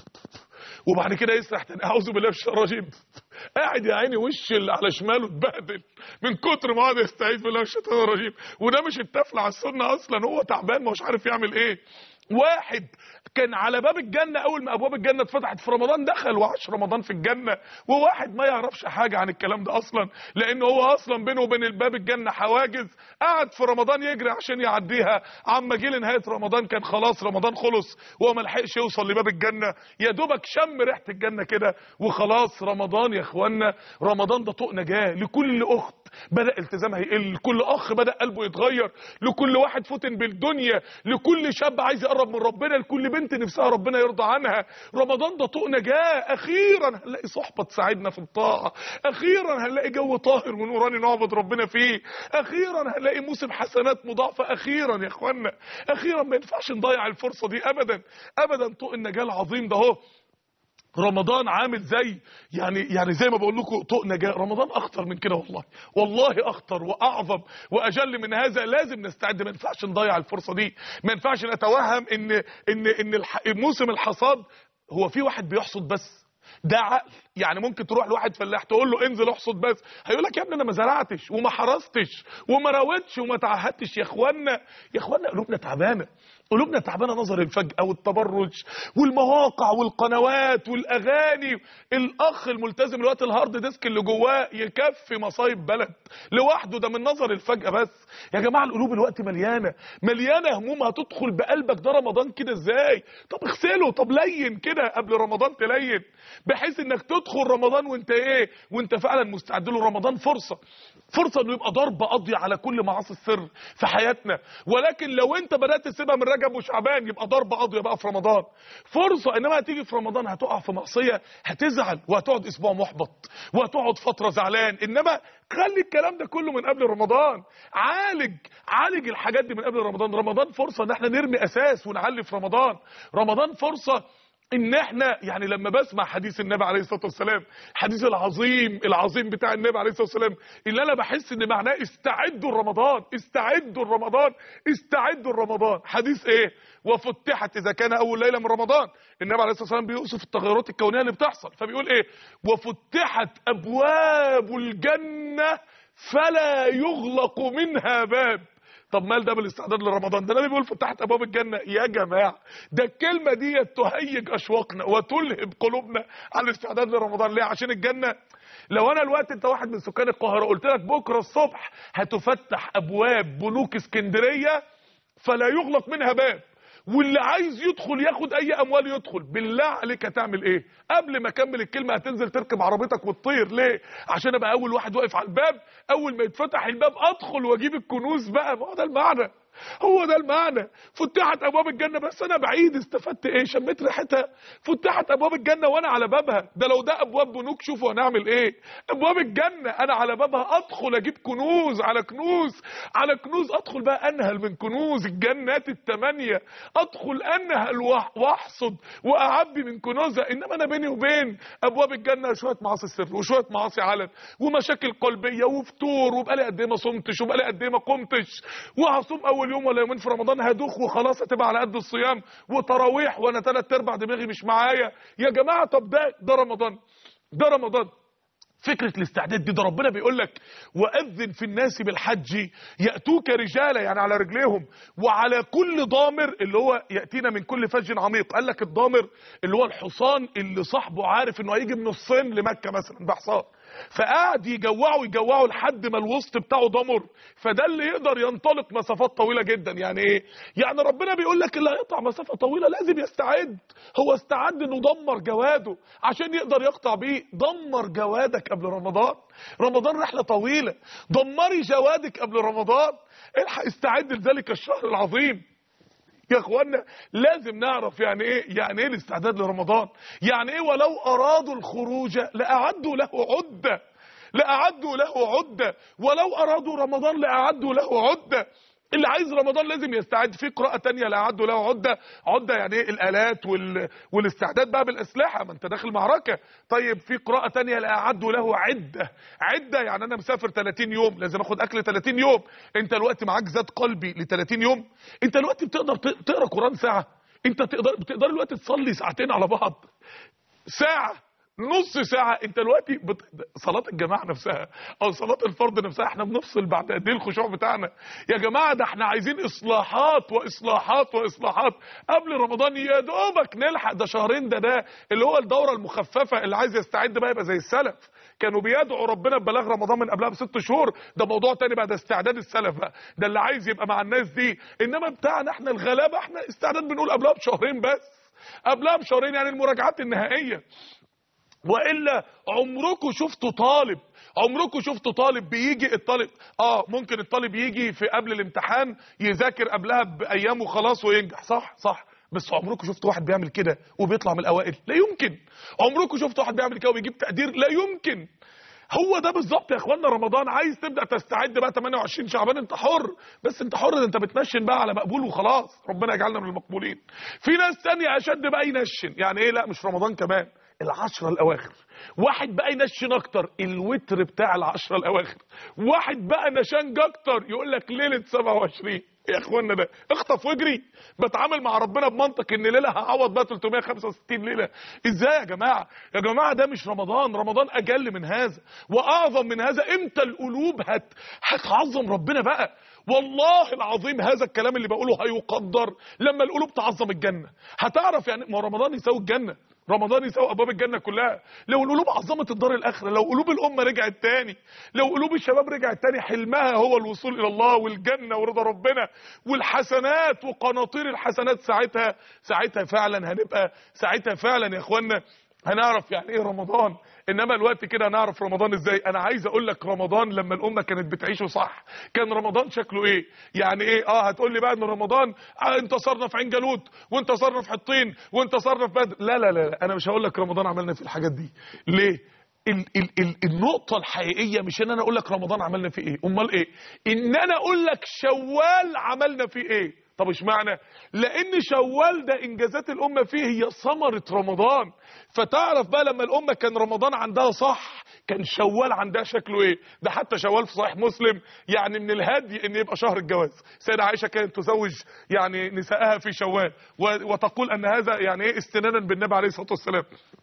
وبعد كده يسرح تاني اعوذ بالله من الشيطان الرجيم قاعد يا عيني وش اللي على شماله اتبهدل من كتر ما قعد يستعيذ بالله من الشيطان الرجيم وده مش التفل على السنه اصلا هو تعبان ما هوش عارف يعمل ايه واحد كان على باب الجنة أول ما أبواب الجنة اتفتحت في رمضان دخل وعاش رمضان في الجنة وواحد ما يعرفش حاجة عن الكلام ده أصلا لأن هو أصلا بينه وبين الباب الجنة حواجز قعد في رمضان يجري عشان يعديها عما جه لنهاية رمضان كان خلاص رمضان خلص وهو ما لحقش يوصل لباب الجنة يا دوبك شم ريحة الجنة كده وخلاص رمضان يا إخوانا رمضان ده طوق نجاة لكل أخت بدأ التزامها يقل لكل أخ بدأ قلبه يتغير لكل واحد فتن بالدنيا لكل شاب عايز يقرب من ربنا لكل بنت نفسها ربنا يرضى عنها رمضان ده طوق نجاة أخيرا هنلاقي صحبة تساعدنا في الطاعة أخيرا هنلاقي جو طاهر ونوراني نعبد ربنا فيه أخيرا هنلاقي موسم حسنات مضاعفة أخيرا يا إخوانا أخيرا ما ينفعش نضيع الفرصة دي أبدا أبدا طوق النجاة العظيم ده هو رمضان عامل زي يعني يعني زي ما بقول لكم طوق نجاة رمضان اخطر من كده والله والله اخطر واعظم واجل من هذا لازم نستعد ما ينفعش نضيع الفرصه دي ما ينفعش نتوهم ان ان ان الح- موسم الحصاد هو في واحد بيحصد بس ده عقل يعني ممكن تروح لواحد فلاح تقول له انزل احصد بس هيقول لك يا ابني انا ما زرعتش وما حرستش وما راودتش وما تعهدتش يا اخوانا يا اخوانا قلوبنا تعبانه قلوبنا تعبانه نظر الفجأة والتبرج والمواقع والقنوات والاغاني الاخ الملتزم الوقت الهارد ديسك اللي جواه يكفي مصايب بلد لوحده ده من نظر الفجأة بس يا جماعه القلوب الوقت مليانه مليانه هموم هتدخل بقلبك ده رمضان كده ازاي طب اغسله طب لين كده قبل رمضان تلين بحيث انك تدخل رمضان وانت ايه وانت فعلا مستعد له رمضان فرصه فرصه انه يبقى ضربه قاضيه على كل معاصي السر في حياتنا ولكن لو انت بدات تسيبها من رجب وشعبان يبقى ضربه قاضيه بقى في رمضان فرصه انما هتيجي في رمضان هتقع في معصيه هتزعل وهتقعد اسبوع محبط وهتقعد فتره زعلان انما خلي الكلام ده كله من قبل رمضان عالج عالج الحاجات دي من قبل رمضان رمضان فرصه ان احنا نرمي اساس ونعلي في رمضان رمضان فرصه ان احنا يعني لما بسمع حديث النبي عليه الصلاه والسلام الحديث العظيم العظيم بتاع النبي عليه الصلاه والسلام اللي انا بحس ان معناه استعدوا لرمضان استعدوا لرمضان استعدوا لرمضان حديث ايه وفتحت اذا كان اول ليله من رمضان النبي عليه الصلاه والسلام بيوصف التغيرات الكونيه اللي بتحصل فبيقول ايه وفتحت ابواب الجنه فلا يغلق منها باب طب مال ده بالاستعداد لرمضان ده النبي بيقول فتحت ابواب الجنه يا جماعه ده الكلمه دي تهيج اشواقنا وتلهب قلوبنا على الاستعداد لرمضان ليه عشان الجنه لو انا الوقت انت واحد من سكان القاهره قلت لك بكره الصبح هتفتح ابواب بنوك اسكندريه فلا يغلق منها باب واللي عايز يدخل ياخد اي اموال يدخل بالله عليك هتعمل ايه قبل ما اكمل الكلمه هتنزل تركب عربيتك وتطير ليه عشان ابقى اول واحد واقف على الباب اول ما يتفتح الباب ادخل واجيب الكنوز بقى ما هو ده المعنى هو ده المعنى فتحت ابواب الجنه بس انا بعيد استفدت ايه شميت ريحتها فتحت ابواب الجنه وانا على بابها ده لو ده ابواب بنوك شوفوا هنعمل ايه ابواب الجنه انا على بابها ادخل اجيب كنوز على كنوز على كنوز ادخل بقى انهل من كنوز الجنات الثمانيه ادخل انهل وأح- واحصد واعبي من كنوزها انما انا بيني وبين ابواب الجنه شويه معاصي السر وشويه معاصي علن ومشاكل قلبيه وفتور وبقالي قد ايه ما صمتش وبقالي قد ايه ما قمتش وهصوم اول يوم ولا يومين في رمضان هدوخ وخلاص هتبقى على قد الصيام وتراويح وانا ثلاث ارباع دماغي مش معايا يا جماعه طب ده ده رمضان ده رمضان فكرة الاستعداد دي ده ربنا بيقول لك وأذن في الناس بالحج يأتوك رجالا يعني على رجليهم وعلى كل ضامر اللي هو يأتينا من كل فج عميق قال لك الضامر اللي هو الحصان اللي صاحبه عارف انه هيجي من الصين لمكة مثلا بحصان فقعد يجوعه يجوعه لحد ما الوسط بتاعه ضمر فده اللي يقدر ينطلق مسافات طويله جدا يعني ايه يعني ربنا بيقول لك اللي هيقطع مسافه طويله لازم يستعد هو استعد انه دمر جواده عشان يقدر يقطع بيه دمر جوادك قبل رمضان رمضان رحله طويله دمري جوادك قبل رمضان الحق استعد لذلك الشهر العظيم يا اخوانا لازم نعرف يعني ايه يعني ايه الاستعداد لرمضان يعني ايه ولو ارادوا الخروج لاعدوا له عده لاعدوا له عده ولو ارادوا رمضان لاعدوا له عده اللي عايز رمضان لازم يستعد في قراءة تانية لأعدوا له عدة عدة يعني ايه الآلات وال... والاستعداد بقى بالأسلحة ما انت داخل معركة طيب في قراءة تانية لأعدوا له عدة عدة يعني أنا مسافر 30 يوم لازم أخد أكل 30 يوم أنت الوقت معاك زاد قلبي ل 30 يوم أنت الوقت بتقدر ت- تقرأ قرآن ساعة أنت تقدر بتقدر الوقت تصلي ساعتين على بعض ساعة نص ساعة انت دلوقتي بت... صلاة الجماعة نفسها او صلاة الفرض نفسها احنا بنفصل بعد قد ايه الخشوع بتاعنا يا جماعة ده احنا عايزين اصلاحات واصلاحات واصلاحات قبل رمضان يا دوبك نلحق ده شهرين ده ده اللي هو الدورة المخففة اللي عايز يستعد بقى يبقى زي السلف كانوا بيدعوا ربنا ببلاغ رمضان من قبلها بست شهور ده موضوع تاني بقى ده استعداد السلف بقى ده اللي عايز يبقى مع الناس دي انما بتاعنا احنا الغلابة احنا استعداد بنقول قبلها بشهرين بس قبلها بشهرين يعني المراجعات النهائية والا عمركم شفتوا طالب عمركم شفتوا طالب بيجي الطالب اه ممكن الطالب يجي في قبل الامتحان يذاكر قبلها بايام وخلاص وينجح صح صح بس عمركم شفتوا واحد بيعمل كده وبيطلع من الاوائل لا يمكن عمركم شفتوا واحد بيعمل كده وبيجيب تقدير لا يمكن هو ده بالظبط يا اخوانا رمضان عايز تبدا تستعد بقى 28 شعبان انت حر بس انت حر ده انت بتنشن بقى على مقبول وخلاص ربنا يجعلنا من المقبولين في ناس تانية اشد بقى ينشن يعني ايه لا مش رمضان كمان العشرة الاواخر واحد بقى ينشن اكتر الوتر بتاع العشرة الاواخر واحد بقى نشنج اكتر يقول لك ليله 27 يا اخوانا ده اخطف واجري بتعامل مع ربنا بمنطق ان ليله هعوض بقى 365 ليله ازاي يا جماعه يا جماعه ده مش رمضان رمضان اجل من هذا واعظم من هذا امتى القلوب هت هتعظم ربنا بقى والله العظيم هذا الكلام اللي بقوله هيقدر لما القلوب تعظم الجنه هتعرف يعني ما رمضان يساوي الجنه رمضان يساوي ابواب الجنه كلها لو القلوب عظمت الدار الاخره لو قلوب الامه رجعت تاني لو قلوب الشباب رجعت تاني حلمها هو الوصول الى الله والجنه ورضا ربنا والحسنات وقناطير الحسنات ساعتها ساعتها فعلا هنبقى ساعتها فعلا يا اخوانا هنعرف يعني ايه رمضان انما الوقت كده هنعرف رمضان ازاي انا عايز اقول لك رمضان لما الامه كانت بتعيشه صح كان رمضان شكله ايه يعني ايه اه هتقول لي بقى ان رمضان آه انتصرنا في عين جالوت وانتصرنا في حطين وانتصرنا في بدر لا لا لا, لا. انا مش هقول لك رمضان عملنا في الحاجات دي ليه ال ال ال النقطة الحقيقية مش ان انا اقول لك رمضان عملنا فيه ايه امال ايه ان انا اقول لك شوال عملنا فيه ايه طب اشمعنى لان شوال ده انجازات الامه فيه هي ثمره رمضان فتعرف بقى لما الامه كان رمضان عندها صح كان شوال عندها شكله ايه ده حتى شوال في صحيح مسلم يعني من الهدي ان يبقى شهر الجواز سيدة عائشه كانت تزوج يعني نسائها في شوال و- وتقول ان هذا يعني ايه استنانا بالنبي عليه الصلاه والسلام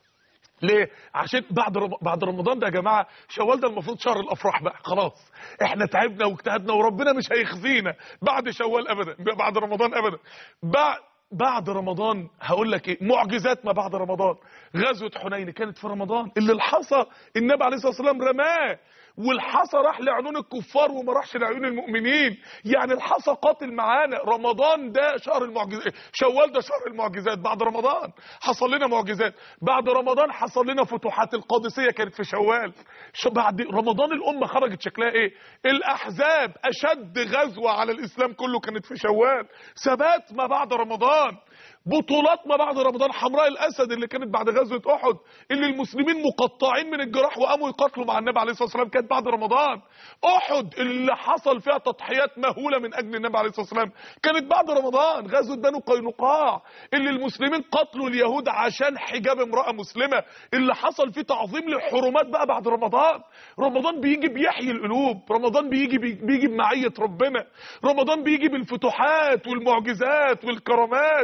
ليه؟ عشان بعد رم... بعد رمضان ده يا جماعه شوال ده المفروض شهر الافراح بقى خلاص احنا تعبنا واجتهدنا وربنا مش هيخزينا بعد شوال ابدا بعد رمضان ابدا بعد بعد رمضان هقول لك ايه معجزات ما بعد رمضان غزوه حنين كانت في رمضان اللي الحصى النبي عليه الصلاه والسلام رماه والحصى راح لعيون الكفار وما راحش لعيون المؤمنين يعني الحصى قاتل معانا رمضان ده شهر المعجزات شوال ده شهر المعجزات بعد رمضان حصل لنا معجزات بعد رمضان حصل لنا فتوحات القادسيه كانت في شوال شو بعد رمضان الامه خرجت شكلها ايه الاحزاب اشد غزوه على الاسلام كله كانت في شوال ثبات ما بعد رمضان بطولات ما بعد رمضان حمراء الاسد اللي كانت بعد غزوه احد اللي المسلمين مقطعين من الجراح وقاموا يقاتلوا مع النبي عليه الصلاه والسلام كانت بعد رمضان احد اللي حصل فيها تضحيات مهوله من اجل النبي عليه الصلاه والسلام كانت بعد رمضان غزوه بنو قينقاع اللي المسلمين قتلوا اليهود عشان حجاب امراه مسلمه اللي حصل فيه تعظيم للحرمات بقى بعد رمضان رمضان بيجي بيحيي القلوب رمضان بيجي بيجي بمعيه ربنا رمضان بيجي بالفتوحات والمعجزات والكرامات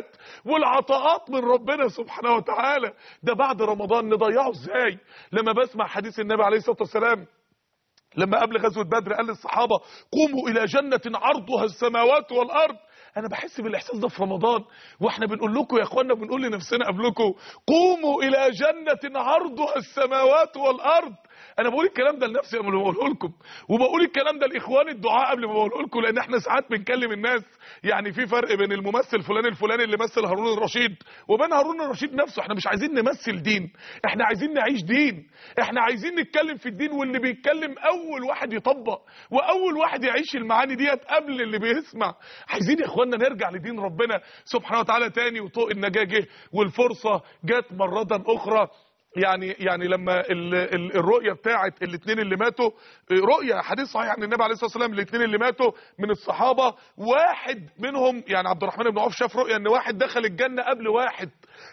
والعطاءات من ربنا سبحانه وتعالى ده بعد رمضان نضيعه ازاي لما بسمع حديث النبي عليه الصلاه والسلام لما قبل غزوه بدر قال للصحابه قوموا الى جنه عرضها السماوات والارض انا بحس بالاحساس ده في رمضان واحنا بنقول لكم يا اخوانا بنقول لنفسنا قبلكم قوموا الى جنه عرضها السماوات والارض انا بقول الكلام ده لنفسي قبل ما بقوله لكم وبقول الكلام ده لاخوان الدعاء قبل ما بقوله لكم لان احنا ساعات بنكلم الناس يعني في فرق بين الممثل الفلاني الفلاني اللي مثل هارون الرشيد وبين هارون الرشيد نفسه احنا مش عايزين نمثل دين احنا عايزين نعيش دين احنا عايزين نتكلم في الدين واللي بيتكلم اول واحد يطبق واول واحد يعيش المعاني ديت قبل اللي بيسمع عايزين يا اخوانا نرجع لدين ربنا سبحانه وتعالى تاني وطوق النجاه جه والفرصه جت مره اخرى يعني يعني لما ال ال الرؤيه بتاعت الاثنين اللي ماتوا رؤيه حديث صحيح عن النبي عليه الصلاه والسلام الاثنين اللي ماتوا من الصحابه واحد منهم يعني عبد الرحمن بن عوف شاف رؤيه ان واحد دخل الجنه قبل واحد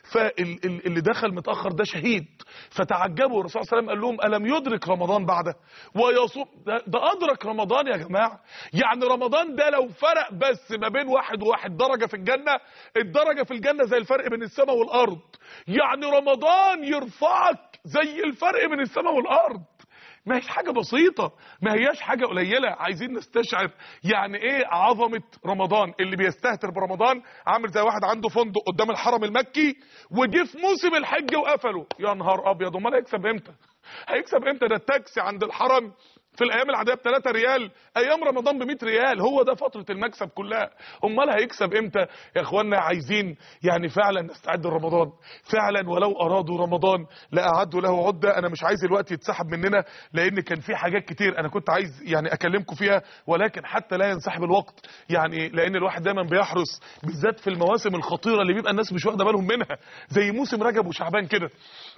فاللي دخل متاخر ده شهيد فتعجبوا الرسول صلى الله عليه وسلم قال لهم الم يدرك رمضان بعده ويصوم ده, ده ادرك رمضان يا جماعه يعني رمضان ده لو فرق بس ما بين واحد وواحد درجه في الجنه الدرجه في الجنه زي الفرق بين السماء والارض يعني رمضان يرفعك زي الفرق بين السماء والارض ما هيش حاجة بسيطة ما هياش حاجة قليلة عايزين نستشعر يعني ايه عظمة رمضان اللي بيستهتر برمضان عامل زي واحد عنده فندق قدام الحرم المكي وجه في موسم الحج وقفله يا نهار ابيض امال هيكسب امتى هيكسب امتى ده التاكسي عند الحرم في الايام العاديه ب 3 ريال ايام رمضان ب 100 ريال هو ده فتره المكسب كلها امال هيكسب امتى يا اخوانا عايزين يعني فعلا نستعد لرمضان فعلا ولو ارادوا رمضان لاعدوا له عده انا مش عايز الوقت يتسحب مننا لان كان في حاجات كتير انا كنت عايز يعني اكلمكم فيها ولكن حتى لا ينسحب الوقت يعني لان الواحد دايما بيحرص بالذات في المواسم الخطيره اللي بيبقى الناس مش واخده بالهم منها زي موسم رجب وشعبان كده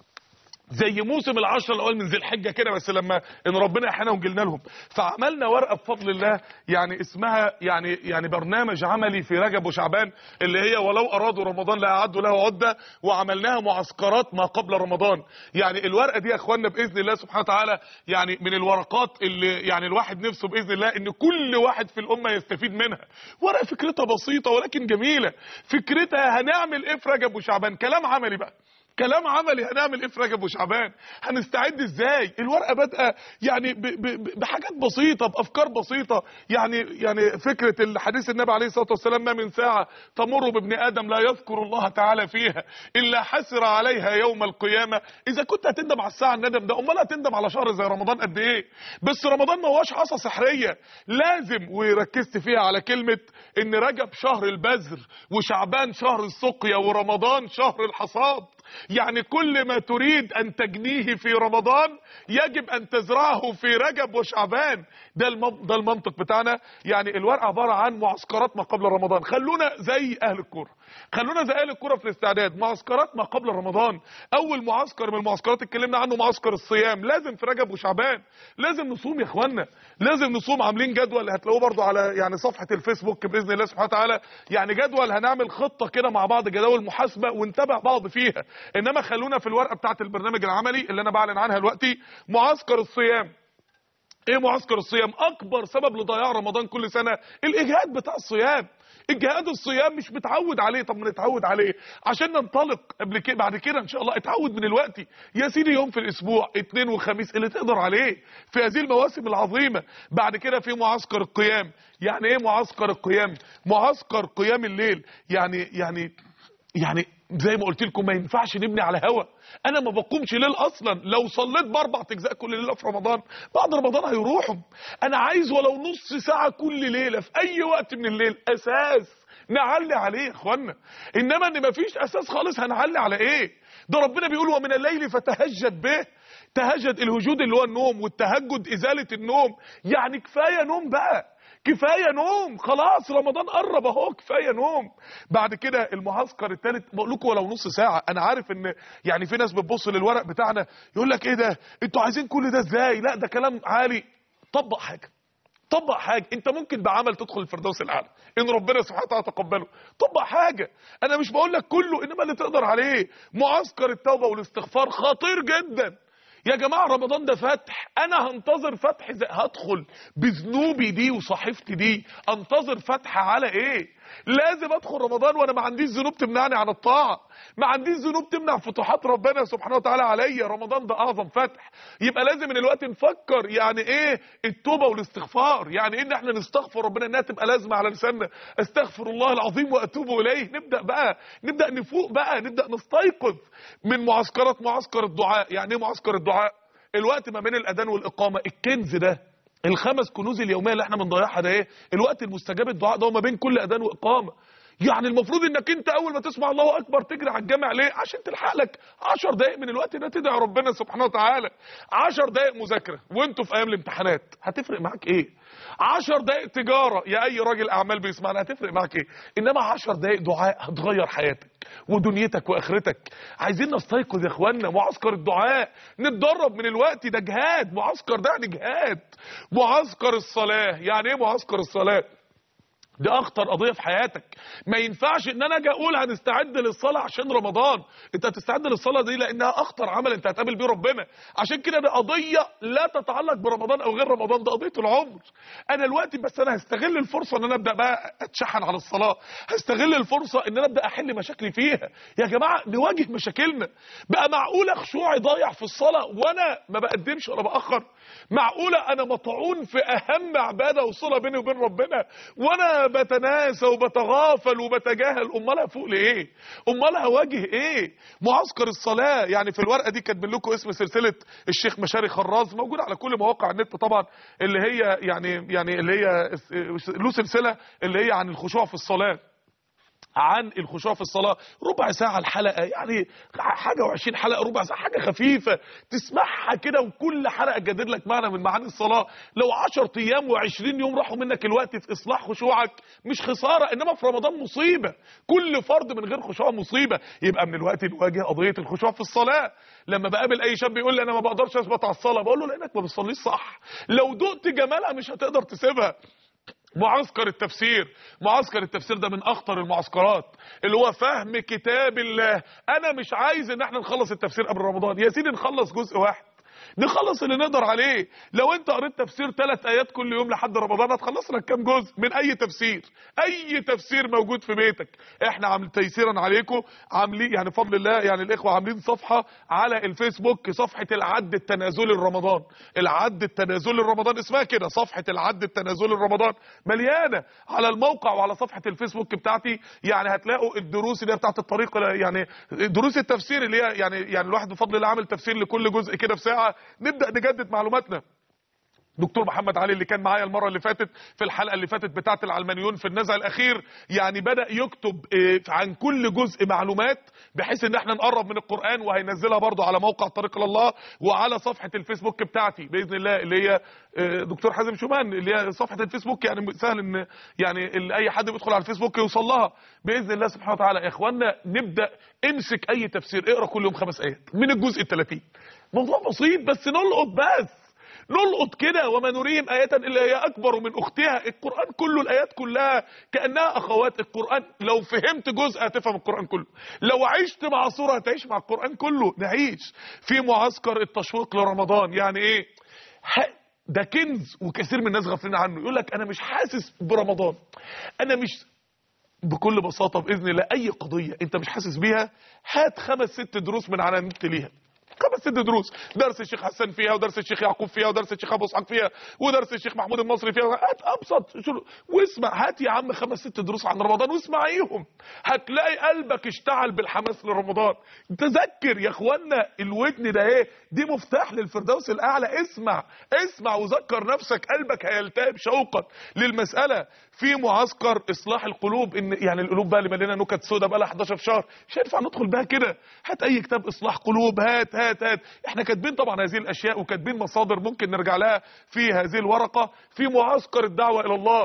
زي موسم العشرة الاول من ذي الحجه كده بس لما ان ربنا احيانا وجلنا لهم فعملنا ورقه بفضل الله يعني اسمها يعني يعني برنامج عملي في رجب وشعبان اللي هي ولو ارادوا رمضان لاعدوا له عده وعملناها معسكرات ما قبل رمضان يعني الورقه دي يا اخواننا باذن الله سبحانه وتعالى يعني من الورقات اللي يعني الواحد نفسه باذن الله ان كل واحد في الامه يستفيد منها ورقه فكرتها بسيطه ولكن جميله فكرتها هنعمل ايه في رجب وشعبان كلام عملي بقى كلام عملي هنعمل ايه في رجب وشعبان هنستعد ازاي الورقه بادئه يعني ب ب بحاجات بسيطه بافكار بسيطه يعني يعني فكره الحديث النبي عليه الصلاه والسلام ما من ساعه تمر بابن ادم لا يذكر الله تعالى فيها الا حسر عليها يوم القيامه اذا كنت هتندم على الساعه الندم ده امال هتندم على شهر زي رمضان قد ايه بس رمضان ما هوش عصا سحريه لازم وركزت فيها على كلمه ان رجب شهر البذر وشعبان شهر السقيا ورمضان شهر الحصاد يعني كل ما تريد ان تجنيه في رمضان يجب ان تزرعه في رجب وشعبان ده ده المنطق بتاعنا يعني الورقه عباره عن معسكرات ما قبل رمضان خلونا زي اهل الكوره خلونا زي اهل الكوره في الاستعداد معسكرات ما قبل رمضان اول معسكر من المعسكرات اتكلمنا عنه معسكر الصيام لازم في رجب وشعبان لازم نصوم يا اخوانا لازم نصوم عاملين جدول هتلاقوه برضو على يعني صفحه الفيسبوك باذن الله سبحانه وتعالى يعني جدول هنعمل خطه كده مع بعض جداول محاسبه ونتابع بعض فيها انما خلونا في الورقه بتاعه البرنامج العملي اللي انا بعلن عنها دلوقتي معسكر الصيام ايه معسكر الصيام اكبر سبب لضياع رمضان كل سنه الاجهاد بتاع الصيام الجهاد الصيام مش متعود عليه طب ما نتعود عليه عشان ننطلق قبل كده بعد كده ان شاء الله اتعود من الوقت يا سيدي يوم في الاسبوع اثنين وخميس اللي تقدر عليه في هذه المواسم العظيمه بعد كده في معسكر القيام يعني ايه معسكر القيام معسكر قيام الليل يعني يعني يعني زي ما قلت لكم ما ينفعش نبني على هوا انا ما بقومش ليل اصلا لو صليت باربع اجزاء كل ليله في رمضان بعد رمضان هيروحوا انا عايز ولو نص ساعه كل ليله في اي وقت من الليل اساس نعلي عليه يا اخوانا انما ان مفيش اساس خالص هنعلي على ايه ده ربنا بيقول ومن الليل فتهجد به تهجد الهجود اللي هو النوم والتهجد ازاله النوم يعني كفايه نوم بقى كفايه نوم خلاص رمضان قرب اهو كفايه نوم بعد كده المعسكر الثالث بقول لكم ولو نص ساعه انا عارف ان يعني في ناس بتبص للورق بتاعنا يقول لك ايه ده انتوا عايزين كل ده ازاي لا ده كلام عالي طبق حاجه طبق حاجه انت ممكن بعمل تدخل الفردوس الاعلى ان ربنا سبحانه وتعالى تقبله طبق حاجه انا مش بقول لك كله انما اللي تقدر عليه معسكر التوبه والاستغفار خطير جدا يا جماعة رمضان ده فتح انا هنتظر فتح زي هدخل بذنوبي دي وصحيفتي دي انتظر فتح على ايه لازم ادخل رمضان وانا ما عنديش ذنوب تمنعني عن الطاعه ما عنديش ذنوب تمنع فتوحات ربنا سبحانه وتعالى عليا رمضان ده اعظم فتح يبقى لازم من الوقت نفكر يعني ايه التوبه والاستغفار يعني ايه ان احنا نستغفر ربنا انها تبقى لازمه على لساننا استغفر الله العظيم واتوب اليه نبدا بقى نبدا نفوق بقى نبدا نستيقظ من معسكرات معسكر الدعاء يعني ايه معسكر الدعاء الوقت ما بين الاذان والاقامه الكنز ده الخمس كنوز اليوميه اللي احنا بنضيعها ده ايه الوقت المستجاب الدعاء ده هو ما بين كل اذان واقامه يعني المفروض انك انت اول ما تسمع الله اكبر تجري على الجامع ليه عشان تلحق لك 10 دقائق من الوقت ده تدعي ربنا سبحانه وتعالى 10 دقائق مذاكره وانتوا في ايام الامتحانات هتفرق معاك ايه 10 دقائق تجاره يا اي راجل اعمال بيسمعنا هتفرق معاك ايه انما 10 دقائق دعاء هتغير حياتك ودنيتك واخرتك عايزين نستيقظ يا اخوانا معسكر الدعاء نتدرب من الوقت ده جهاد معسكر ده يعني جهاد معسكر الصلاه يعني ايه معسكر الصلاه دي اخطر قضيه في حياتك ما ينفعش ان انا اجي اقول هنستعد للصلاه عشان رمضان انت هتستعد للصلاه دي لانها اخطر عمل انت هتقابل بيه ربنا عشان كده دي قضيه لا تتعلق برمضان او غير رمضان ده قضيه العمر انا دلوقتي بس انا هستغل الفرصه ان انا ابدا بقى اتشحن على الصلاه هستغل الفرصه ان انا ابدا احل مشاكلي فيها يا جماعه نواجه مشاكلنا بقى معقوله خشوعي ضايع في الصلاه وانا ما بقدمش ولا باخر معقوله انا مطعون في اهم عباده وصله بيني وبين ربنا وانا بتناسى وبتغافل وبتجاهل امال هفوق لايه امال هواجه ايه معسكر الصلاه يعني في الورقه دي كاتبين لكم اسم سلسله الشيخ مشاري خراز موجود على كل مواقع النت طبعا اللي هي يعني يعني اللي هي له سلسله اللي هي عن الخشوع في الصلاه عن الخشوع في الصلاة ربع ساعة الحلقة يعني حاجة وعشرين حلقة ربع ساعة حاجة خفيفة تسمعها كده وكل حلقة تجدد لك معنى من معاني الصلاة لو عشر أيام وعشرين يوم راحوا منك الوقت في إصلاح خشوعك مش خسارة إنما في رمضان مصيبة كل فرد من غير خشوع مصيبة يبقى من الوقت نواجه قضية الخشوع في الصلاة لما بقابل أي شاب يقول لي أنا ما بقدرش أثبت على الصلاة بقول له لأنك ما بتصليش صح لو دقت جمالها مش هتقدر تسيبها معسكر التفسير معسكر التفسير ده من اخطر المعسكرات اللي هو فهم كتاب الله انا مش عايز ان احنا نخلص التفسير قبل رمضان يا سيدي نخلص جزء واحد نخلص اللي نقدر عليه لو انت قريت تفسير ثلاث ايات كل يوم لحد رمضان هتخلص لك كام جزء من اي تفسير اي تفسير موجود في بيتك احنا عامل تيسيرا عليكم عاملين يعني بفضل الله يعني الاخوه عاملين صفحه على الفيسبوك صفحه العد التنازلي لرمضان العد التنازلي لرمضان اسمها كده صفحه العد التنازلي لرمضان مليانه على الموقع وعلى صفحه الفيسبوك بتاعتي يعني هتلاقوا الدروس اللي هي بتاعت الطريق يعني دروس التفسير اللي هي يعني يعني الواحد بفضل الله عامل تفسير لكل جزء كده في ساعه نبدا نجدد معلوماتنا دكتور محمد علي اللي كان معايا المره اللي فاتت في الحلقه اللي فاتت بتاعه العلمانيون في النزع الاخير يعني بدا يكتب عن كل جزء معلومات بحيث ان احنا نقرب من القران وهينزلها برضو على موقع طريق الله وعلى صفحه الفيسبوك بتاعتي باذن الله اللي هي دكتور حازم شومان اللي هي صفحه الفيسبوك يعني سهل ان يعني اي حد بيدخل على الفيسبوك يوصل لها باذن الله سبحانه وتعالى يا اخوانا نبدا امسك اي تفسير اقرا كل يوم خمس ايات من الجزء ال 30 موضوع بسيط بس نلقط بس نلقط كده وما نريهم آية إلا هي أكبر من أختها القرآن كله الآيات كلها كأنها أخوات القرآن لو فهمت جزء هتفهم القرآن كله لو عشت مع صورة هتعيش مع القرآن كله نعيش في معسكر التشويق لرمضان يعني إيه ده كنز وكثير من الناس غافلين عنه يقول لك أنا مش حاسس برمضان أنا مش بكل بساطة بإذن الله أي قضية أنت مش حاسس بيها هات خمس ست دروس من على النت ليها خمس ست دروس درس الشيخ حسن فيها ودرس الشيخ يعقوب فيها ودرس الشيخ ابو اسحاق فيها ودرس الشيخ محمود المصري فيها هات ابسط واسمع هات يا عم خمس ست دروس عن رمضان واسمعيهم هتلاقي قلبك اشتعل بالحماس لرمضان تذكر يا اخوانا الودن ده ايه دي مفتاح للفردوس الاعلى اسمع اسمع وذكر نفسك قلبك هيلتهب شوقا للمساله في معسكر اصلاح القلوب ان يعني القلوب بقى اللي مليانه نكت سودا بقى لها 11 شهر مش هينفع ندخل بها كده هات اي كتاب اصلاح قلوب هات هات هات احنا كاتبين طبعا هذه الاشياء وكاتبين مصادر ممكن نرجع لها في هذه الورقه في معسكر الدعوه الى الله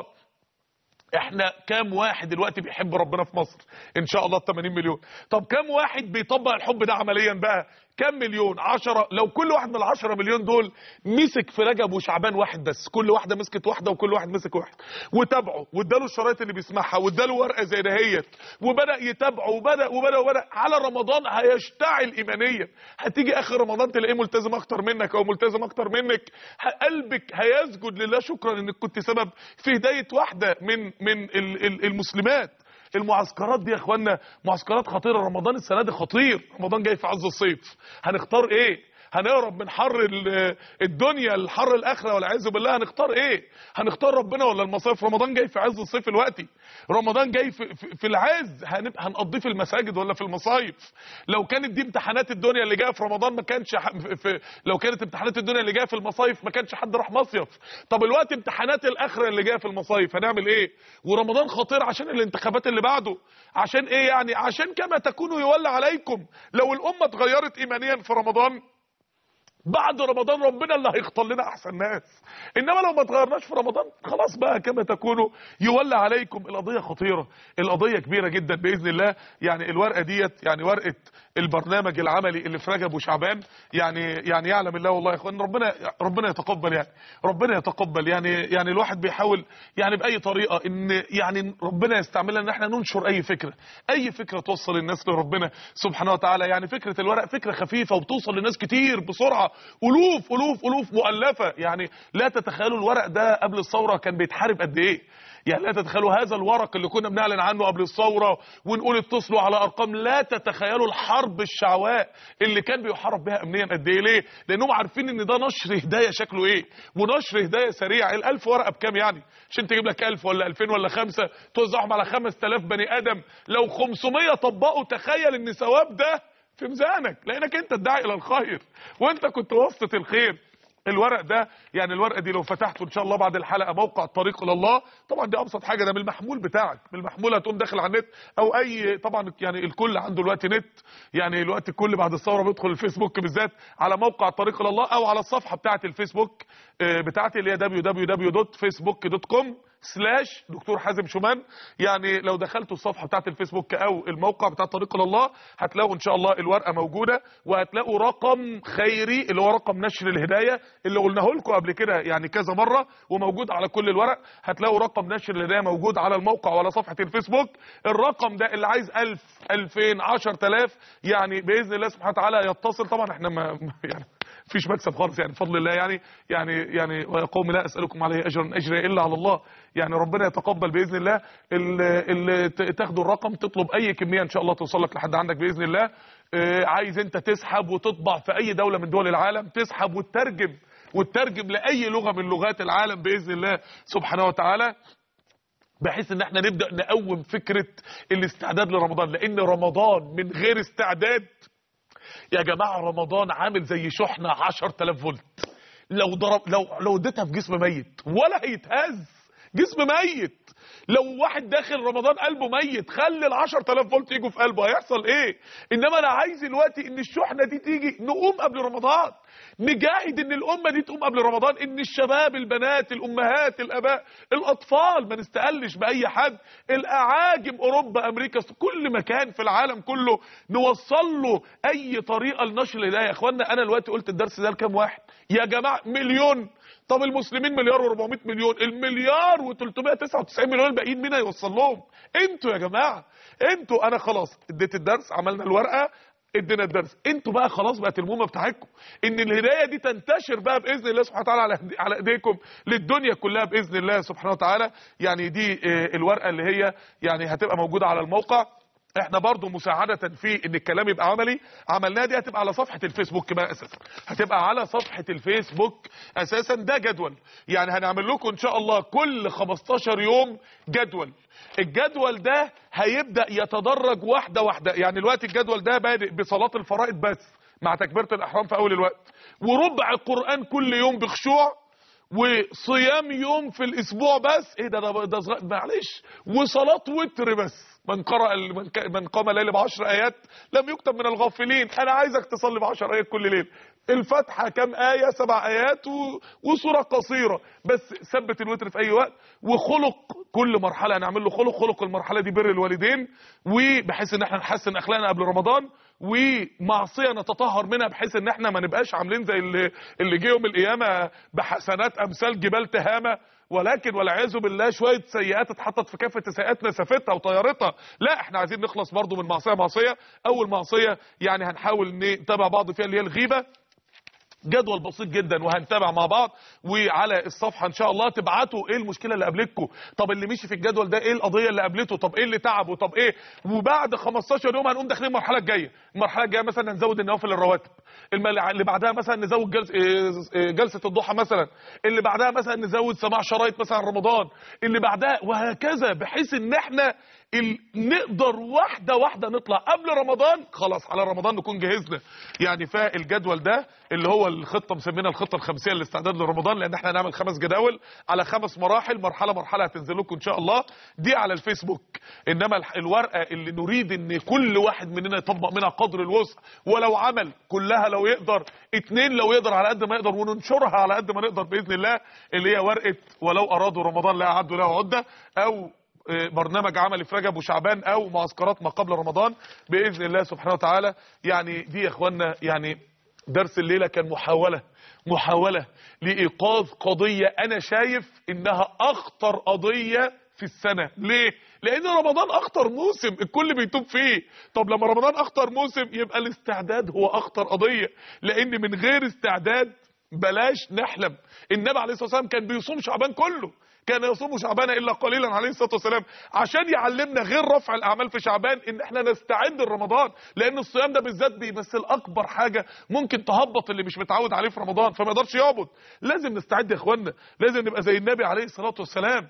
احنا كام واحد دلوقتي بيحب ربنا في مصر ان شاء الله 80 مليون طب كام واحد بيطبق الحب ده عمليا بقى كم مليون عشرة لو كل واحد من العشرة مليون دول مسك في رجب وشعبان واحد بس كل واحدة مسكت واحدة وكل واحد مسك واحد وتابعه واداله الشرايط اللي بيسمعها واداله ورقة زي دهيت وبدأ يتابعه وبدأ وبدأ وبدأ على رمضان هيشتعل إيمانيا هتيجي آخر رمضان تلاقيه ملتزم أكتر منك أو ملتزم أكتر منك ه- قلبك هيسجد لله شكرا إنك كنت سبب في هداية واحدة من من ال- ال- المسلمات المعسكرات دي يا اخوانا معسكرات خطيره رمضان السنه دي خطير رمضان جاي في عز الصيف هنختار ايه هنهرب من حر ال- الدنيا لحر الاخره والعياذ بالله هنختار ايه هنختار ربنا ولا المصايف رمضان جاي في عز الصيف الوقتي رمضان جاي في, في, في العز هنبقى هنقضيه في المساجد ولا في المصايف لو كانت دي امتحانات الدنيا اللي جايه في رمضان ما كانش ح- في في لو كانت امتحانات الدنيا اللي جايه في المصايف ما كانش حد راح مصيف طب الوقت امتحانات الاخره اللي جايه في المصايف هنعمل ايه ورمضان خطير عشان الانتخابات اللي بعده عشان ايه يعني عشان كما تكونوا يولى عليكم لو الامه اتغيرت ايمانيا في رمضان بعد رمضان ربنا اللي هيختار لنا احسن ناس انما لو ما اتغيرناش في رمضان خلاص بقى كما تكونوا يولى عليكم القضيه خطيره القضيه كبيره جدا باذن الله يعني الورقه ديت يعني ورقه البرنامج العملي اللي في رجب وشعبان يعني يعني يعلم الله والله يا اخوان ربنا ربنا يتقبل يعني ربنا يتقبل يعني يعني الواحد بيحاول يعني باي طريقه ان يعني ربنا يستعملنا ان احنا ننشر اي فكره اي فكره توصل الناس لربنا سبحانه وتعالى يعني فكره الورق فكره خفيفه وبتوصل لناس كتير بسرعه الوف الوف الوف مؤلفه يعني لا تتخيلوا الورق ده قبل الثوره كان بيتحارب قد ايه يعني لا تتخيلوا هذا الورق اللي كنا بنعلن عنه قبل الثوره ونقول اتصلوا على ارقام لا تتخيلوا الحرب الشعواء اللي كان بيحارب بها امنيا قد ايه ليه لانهم عارفين ان ده نشر هدايه شكله ايه ونشر هدايه سريع ال1000 ورقه بكام يعني عشان تجيب لك 1000 ولا 2000 ولا 5 توزعهم على 5000 بني ادم لو 500 طبقوا تخيل ان ثواب ده في ميزانك لانك انت الداعي الى الخير وانت كنت واسطه الخير الورق ده يعني الورقه دي لو فتحته ان شاء الله بعد الحلقه موقع الطريق الى الله طبعا دي ابسط حاجه ده من المحمول بتاعك من المحمول هتقوم داخل على النت او اي طبعا يعني الكل عنده دلوقتي نت يعني الوقت الكل بعد الثوره بيدخل الفيسبوك بالذات على موقع الطريق الى الله او على الصفحه بتاعه الفيسبوك آه، بتاعتي اللي هي www.facebook.com سلاش دكتور حازم شومان يعني لو دخلتوا الصفحه بتاعت الفيسبوك او الموقع بتاع طريق الى الله هتلاقوا ان شاء الله الورقه موجوده وهتلاقوا رقم خيري اللي هو رقم نشر الهدايه اللي قلناه لكم قبل كده يعني كذا مره وموجود على كل الورق هتلاقوا رقم نشر الهدايه موجود على الموقع وعلى صفحه الفيسبوك الرقم ده اللي عايز 1000 2000 10000 يعني باذن الله سبحانه وتعالى يتصل طبعا احنا ما يعني مفيش مكسب خالص يعني بفضل الله يعني يعني يعني ويا قوم لا اسالكم عليه اجرا اجري الا على الله يعني ربنا يتقبل باذن الله اللي, اللي ت- تاخدوا الرقم تطلب اي كميه ان شاء الله توصل لك لحد عندك باذن الله آه، عايز انت تسحب وتطبع في اي دوله من دول العالم تسحب وتترجم وتترجم لاي لغه من لغات العالم باذن الله سبحانه وتعالى بحيث ان احنا نبدا نقوم فكره الاستعداد لرمضان لان رمضان من غير استعداد يا جماعه رمضان عامل زي شحنه 10000 فولت لو ضرب لو لو اديتها في جسم ميت ولا هيتهز جسم ميت لو واحد داخل رمضان قلبه ميت خلي ال 10000 فولت يجوا في قلبه هيحصل ايه انما انا عايز دلوقتي ان الشحنه دي تيجي نقوم قبل رمضان نجاهد ان الامه دي تقوم قبل رمضان ان الشباب البنات الامهات الاباء الاطفال ما نستقلش باي حد الاعاجم اوروبا امريكا كل مكان في العالم كله نوصل له اي طريقه لنشر الهدايه يا اخوانا انا دلوقتي قلت الدرس ده لكام واحد يا جماعه مليون طب المسلمين مليار و400 مليون المليار و399 مليون الباقيين مين هيوصل لهم انتوا يا جماعه انتوا انا خلاص اديت الدرس عملنا الورقه ادينا الدرس انتوا بقى خلاص بقت المهمه بتاعتكم ان الهدايه دي تنتشر بقى باذن الله سبحانه وتعالى على على ايديكم للدنيا كلها باذن الله سبحانه وتعالى يعني دي اه، الورقه اللي هي يعني هتبقى موجوده على الموقع احنا برضو مساعدة في ان الكلام يبقى عملي عملناها دي هتبقى على صفحة الفيسبوك بقى اساسا هتبقى على صفحة الفيسبوك اساسا ده جدول يعني هنعمل لكم ان شاء الله كل 15 يوم جدول الجدول ده هيبدأ يتدرج واحدة واحدة يعني الوقت الجدول ده بادئ بصلاة الفرائض بس مع تكبيرة الاحرام في اول الوقت وربع القرآن كل يوم بخشوع وصيام يوم في الاسبوع بس ايه ده ده, ده صغير معلش وصلاه وتر بس من قرأ ال- من ك- من قام الليل بعشر ايات لم يكتب من الغافلين انا عايزك تصلي بعشر ايات كل ليل الفاتحه كام ايه سبع ايات و... وسوره قصيره بس ثبت الوتر في اي وقت وخلق كل مرحله هنعمل له خلق خلق المرحله دي بر الوالدين وبحيث ان احنا نحسن اخلاقنا قبل رمضان ومعصيه نتطهر منها بحيث ان احنا ما نبقاش عاملين زي اللي اللي جه يوم القيامه بحسنات امثال جبال تهامه ولكن والعياذ بالله شويه سيئات اتحطت في كافه السيئات نسفتها وطيرتها لا احنا عايزين نخلص برضو من معصيه معصيه اول معصيه يعني هنحاول نتابع بعض فيها اللي هي الغيبه جدول بسيط جدا وهنتابع مع بعض وعلى الصفحه ان شاء الله تبعتوا ايه المشكله اللي قابلتكم طب اللي مشي في الجدول ده ايه القضيه اللي قابلته طب ايه اللي تعبه طب ايه وبعد 15 يوم هنقوم داخلين المرحله الجايه المرحله الجايه مثلا هنزود النوافل الرواتب الم- اللي بعدها مثلا نزود جلس إيه، جلسه الضحى مثلا اللي بعدها مثلا نزود سماع شرايط مثلا رمضان اللي بعدها وهكذا بحيث ان احنا ال... نقدر واحده واحده نطلع قبل رمضان خلاص على رمضان نكون جهزنا يعني فالجدول ده اللي هو الخطه مسمينها الخطه الخمسيه للاستعداد لرمضان لان احنا هنعمل خمس جداول على خمس مراحل مرحله مرحله هتنزل لكم ان شاء الله دي على الفيسبوك انما الح- الورقه اللي نريد ان كل واحد مننا يطبق منها قدر الوسع ولو عمل كلها لو يقدر اتنين لو يقدر على قد ما يقدر وننشرها على قد ما نقدر باذن الله اللي هي ورقه ولو ارادوا رمضان لا اعدوا له عده او آه، برنامج عملي في رجب وشعبان او معسكرات ما قبل رمضان باذن الله سبحانه وتعالى يعني دي يا اخوانا يعني درس الليله كان محاوله محاوله لايقاظ قضيه انا شايف انها اخطر قضيه في السنه ليه لان رمضان اخطر موسم الكل بيتوب فيه طب لما رمضان اخطر موسم يبقى الاستعداد هو اخطر قضيه لان من غير استعداد بلاش نحلم النبي عليه الصلاه والسلام كان بيصوم شعبان كله كان يصوم شعبان الا قليلا عليه الصلاه والسلام عشان يعلمنا غير رفع الاعمال في شعبان ان احنا نستعد لرمضان لان الصيام ده بالذات بيمثل اكبر حاجه ممكن تهبط اللي مش متعود عليه في رمضان فما يقدرش يعبد لازم نستعد يا اخوانا لازم نبقى زي النبي عليه الصلاه والسلام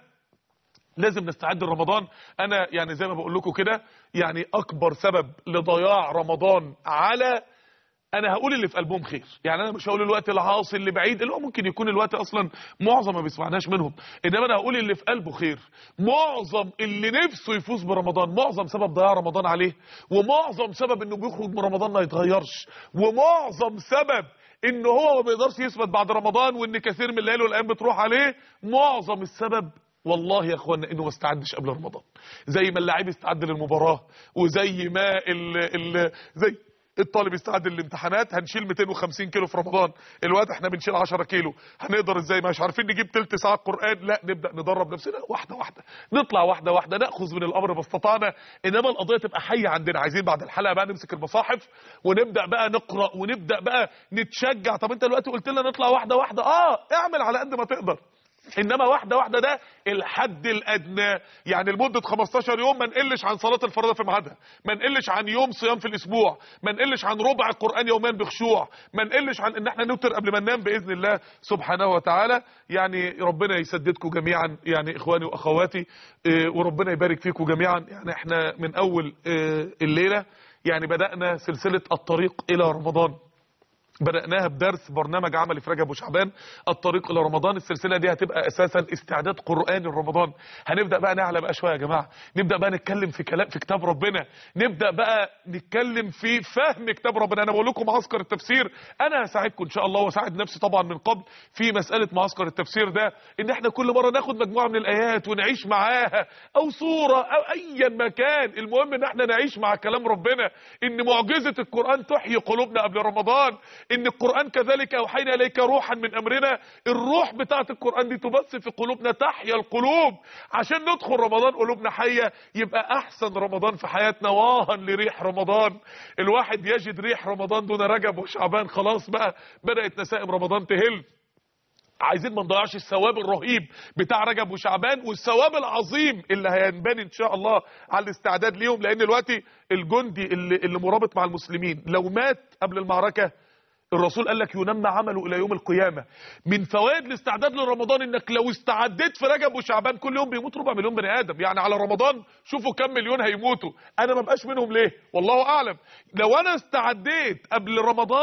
لازم نستعد لرمضان انا يعني زي ما بقول لكم كده يعني اكبر سبب لضياع رمضان على انا هقول اللي في قلبهم خير يعني انا مش هقول الوقت العاصي اللي بعيد اللي هو ممكن يكون الوقت اصلا معظم ما بيسمعناش منهم انما انا هقول اللي في قلبه خير معظم اللي نفسه يفوز برمضان معظم سبب ضياع رمضان عليه ومعظم سبب انه بيخرج من رمضان ما يتغيرش ومعظم سبب ان هو ما بيقدرش يثبت بعد رمضان وان كثير من الليالي والايام بتروح عليه معظم السبب والله يا اخوانا انه ما استعدش قبل رمضان زي ما اللاعب استعد للمباراه وزي ما ال ال زي الطالب يستعد للامتحانات هنشيل 250 كيلو في رمضان الوقت احنا بنشيل 10 كيلو هنقدر ازاي مش عارفين نجيب تلت ساعه قران لا نبدا ندرب نفسنا واحده واحده نطلع واحده واحده ناخذ من الامر ما استطعنا انما القضيه تبقى حيه عندنا عايزين بعد الحلقه بقى نمسك المصاحف ونبدا بقى نقرا ونبدا بقى نتشجع طب انت دلوقتي قلت لنا نطلع واحده واحده اه اعمل على قد ما تقدر انما واحده واحده ده الحد الادنى يعني لمده 15 يوم ما نقلش عن صلاه الفريضه في ميعادها ما نقلش عن يوم صيام في الاسبوع ما نقلش عن ربع القران يوميا بخشوع ما نقلش عن ان احنا نوتر قبل ما ننام باذن الله سبحانه وتعالى يعني ربنا يسددكم جميعا يعني اخواني واخواتي اه، وربنا يبارك فيكم جميعا يعني احنا من اول اه، الليله يعني بدانا سلسله الطريق الى رمضان بدأناها بدرس برنامج عملي في رجب وشعبان الطريق إلى رمضان السلسلة دي هتبقى أساسا استعداد قرآني لرمضان هنبدأ بقى نعلى بقى شوية يا جماعة نبدأ بقى نتكلم في كلام في كتاب ربنا نبدأ بقى نتكلم في فهم كتاب ربنا أنا بقول لكم معسكر التفسير أنا هساعدكم إن شاء الله وأساعد نفسي طبعا من قبل في مسألة معسكر التفسير ده إن إحنا كل مرة ناخد مجموعة من الآيات ونعيش معاها أو صورة أو أيا مكان المهم إن إحنا نعيش مع كلام ربنا إن معجزة القرآن تحيي قلوبنا قبل رمضان ان القرآن كذلك اوحينا اليك روحا من امرنا الروح بتاعت القرآن دي تبث في قلوبنا تحيا القلوب عشان ندخل رمضان قلوبنا حية يبقى احسن رمضان في حياتنا واها لريح رمضان الواحد يجد ريح رمضان دون رجب وشعبان خلاص بقى بدأت نسائم رمضان تهل عايزين ما نضيعش الثواب الرهيب بتاع رجب وشعبان والثواب العظيم اللي هينبني ان شاء الله على الاستعداد ليهم لان دلوقتي الجندي اللي, اللي مرابط مع المسلمين لو مات قبل المعركه الرسول قال لك ينمى عمله الى يوم القيامه من فوائد الاستعداد لرمضان انك لو استعديت في رجب وشعبان كل يوم بيموت ربع مليون بني ادم يعني على رمضان شوفوا كم مليون هيموتوا انا ما بقاش منهم ليه والله اعلم لو انا استعديت قبل رمضان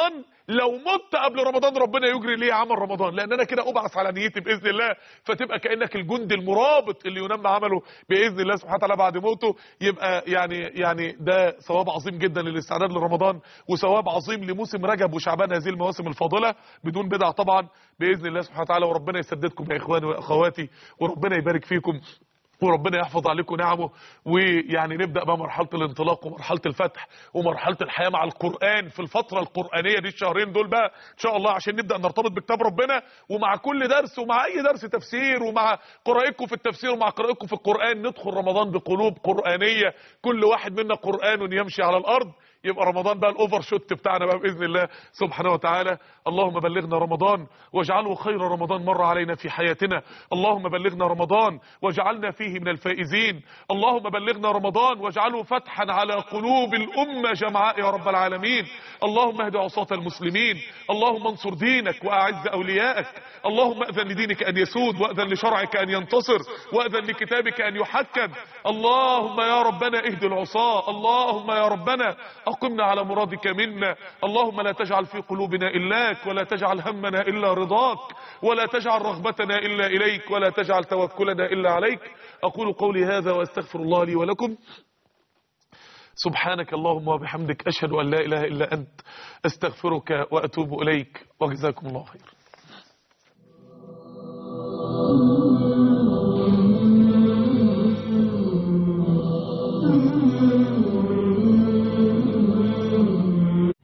لو مت قبل رمضان ربنا يجري لي عمل رمضان لان انا كده ابعث على نيتي باذن الله فتبقى كانك الجندي المرابط اللي ينمى عمله باذن الله سبحانه وتعالى بعد موته يبقى يعني يعني ده ثواب عظيم جدا للاستعداد لرمضان وثواب عظيم لموسم رجب وشعبان هذه المواسم الفاضله بدون بدع طبعا باذن الله سبحانه وتعالى وربنا يسددكم يا اخواني واخواتي وربنا يبارك فيكم وربنا يحفظ عليكم نعمه ويعني نبدا بقى مرحله الانطلاق ومرحله الفتح ومرحله الحياه مع القران في الفتره القرانيه دي الشهرين دول بقى ان شاء الله عشان نبدا نرتبط بكتاب ربنا ومع كل درس ومع اي درس تفسير ومع قراءتكم في التفسير ومع قراءتكم في القران ندخل رمضان بقلوب قرانيه كل واحد منا قران يمشي على الارض يبقى رمضان بقى الاوفر شوت بتاعنا بقى باذن الله سبحانه وتعالى اللهم بلغنا رمضان واجعله خير رمضان مر علينا في حياتنا اللهم بلغنا رمضان واجعلنا فيه من الفائزين اللهم بلغنا رمضان واجعله فتحا على قلوب الامه جمعاء يا رب العالمين اللهم اهد عصاة المسلمين اللهم انصر دينك واعز اوليائك اللهم اذن لدينك ان يسود واذن لشرعك ان ينتصر واذن لكتابك ان يحكم اللهم يا ربنا اهد العصاة اللهم يا ربنا أقمنا على مرادك منا اللهم لا تجعل في قلوبنا إلاك ولا تجعل همنا إلا رضاك ولا تجعل رغبتنا إلا إليك ولا تجعل توكلنا إلا عليك أقول قولي هذا وأستغفر الله لي ولكم سبحانك اللهم وبحمدك أشهد أن لا إله إلا أنت أستغفرك وأتوب إليك وجزاكم الله خير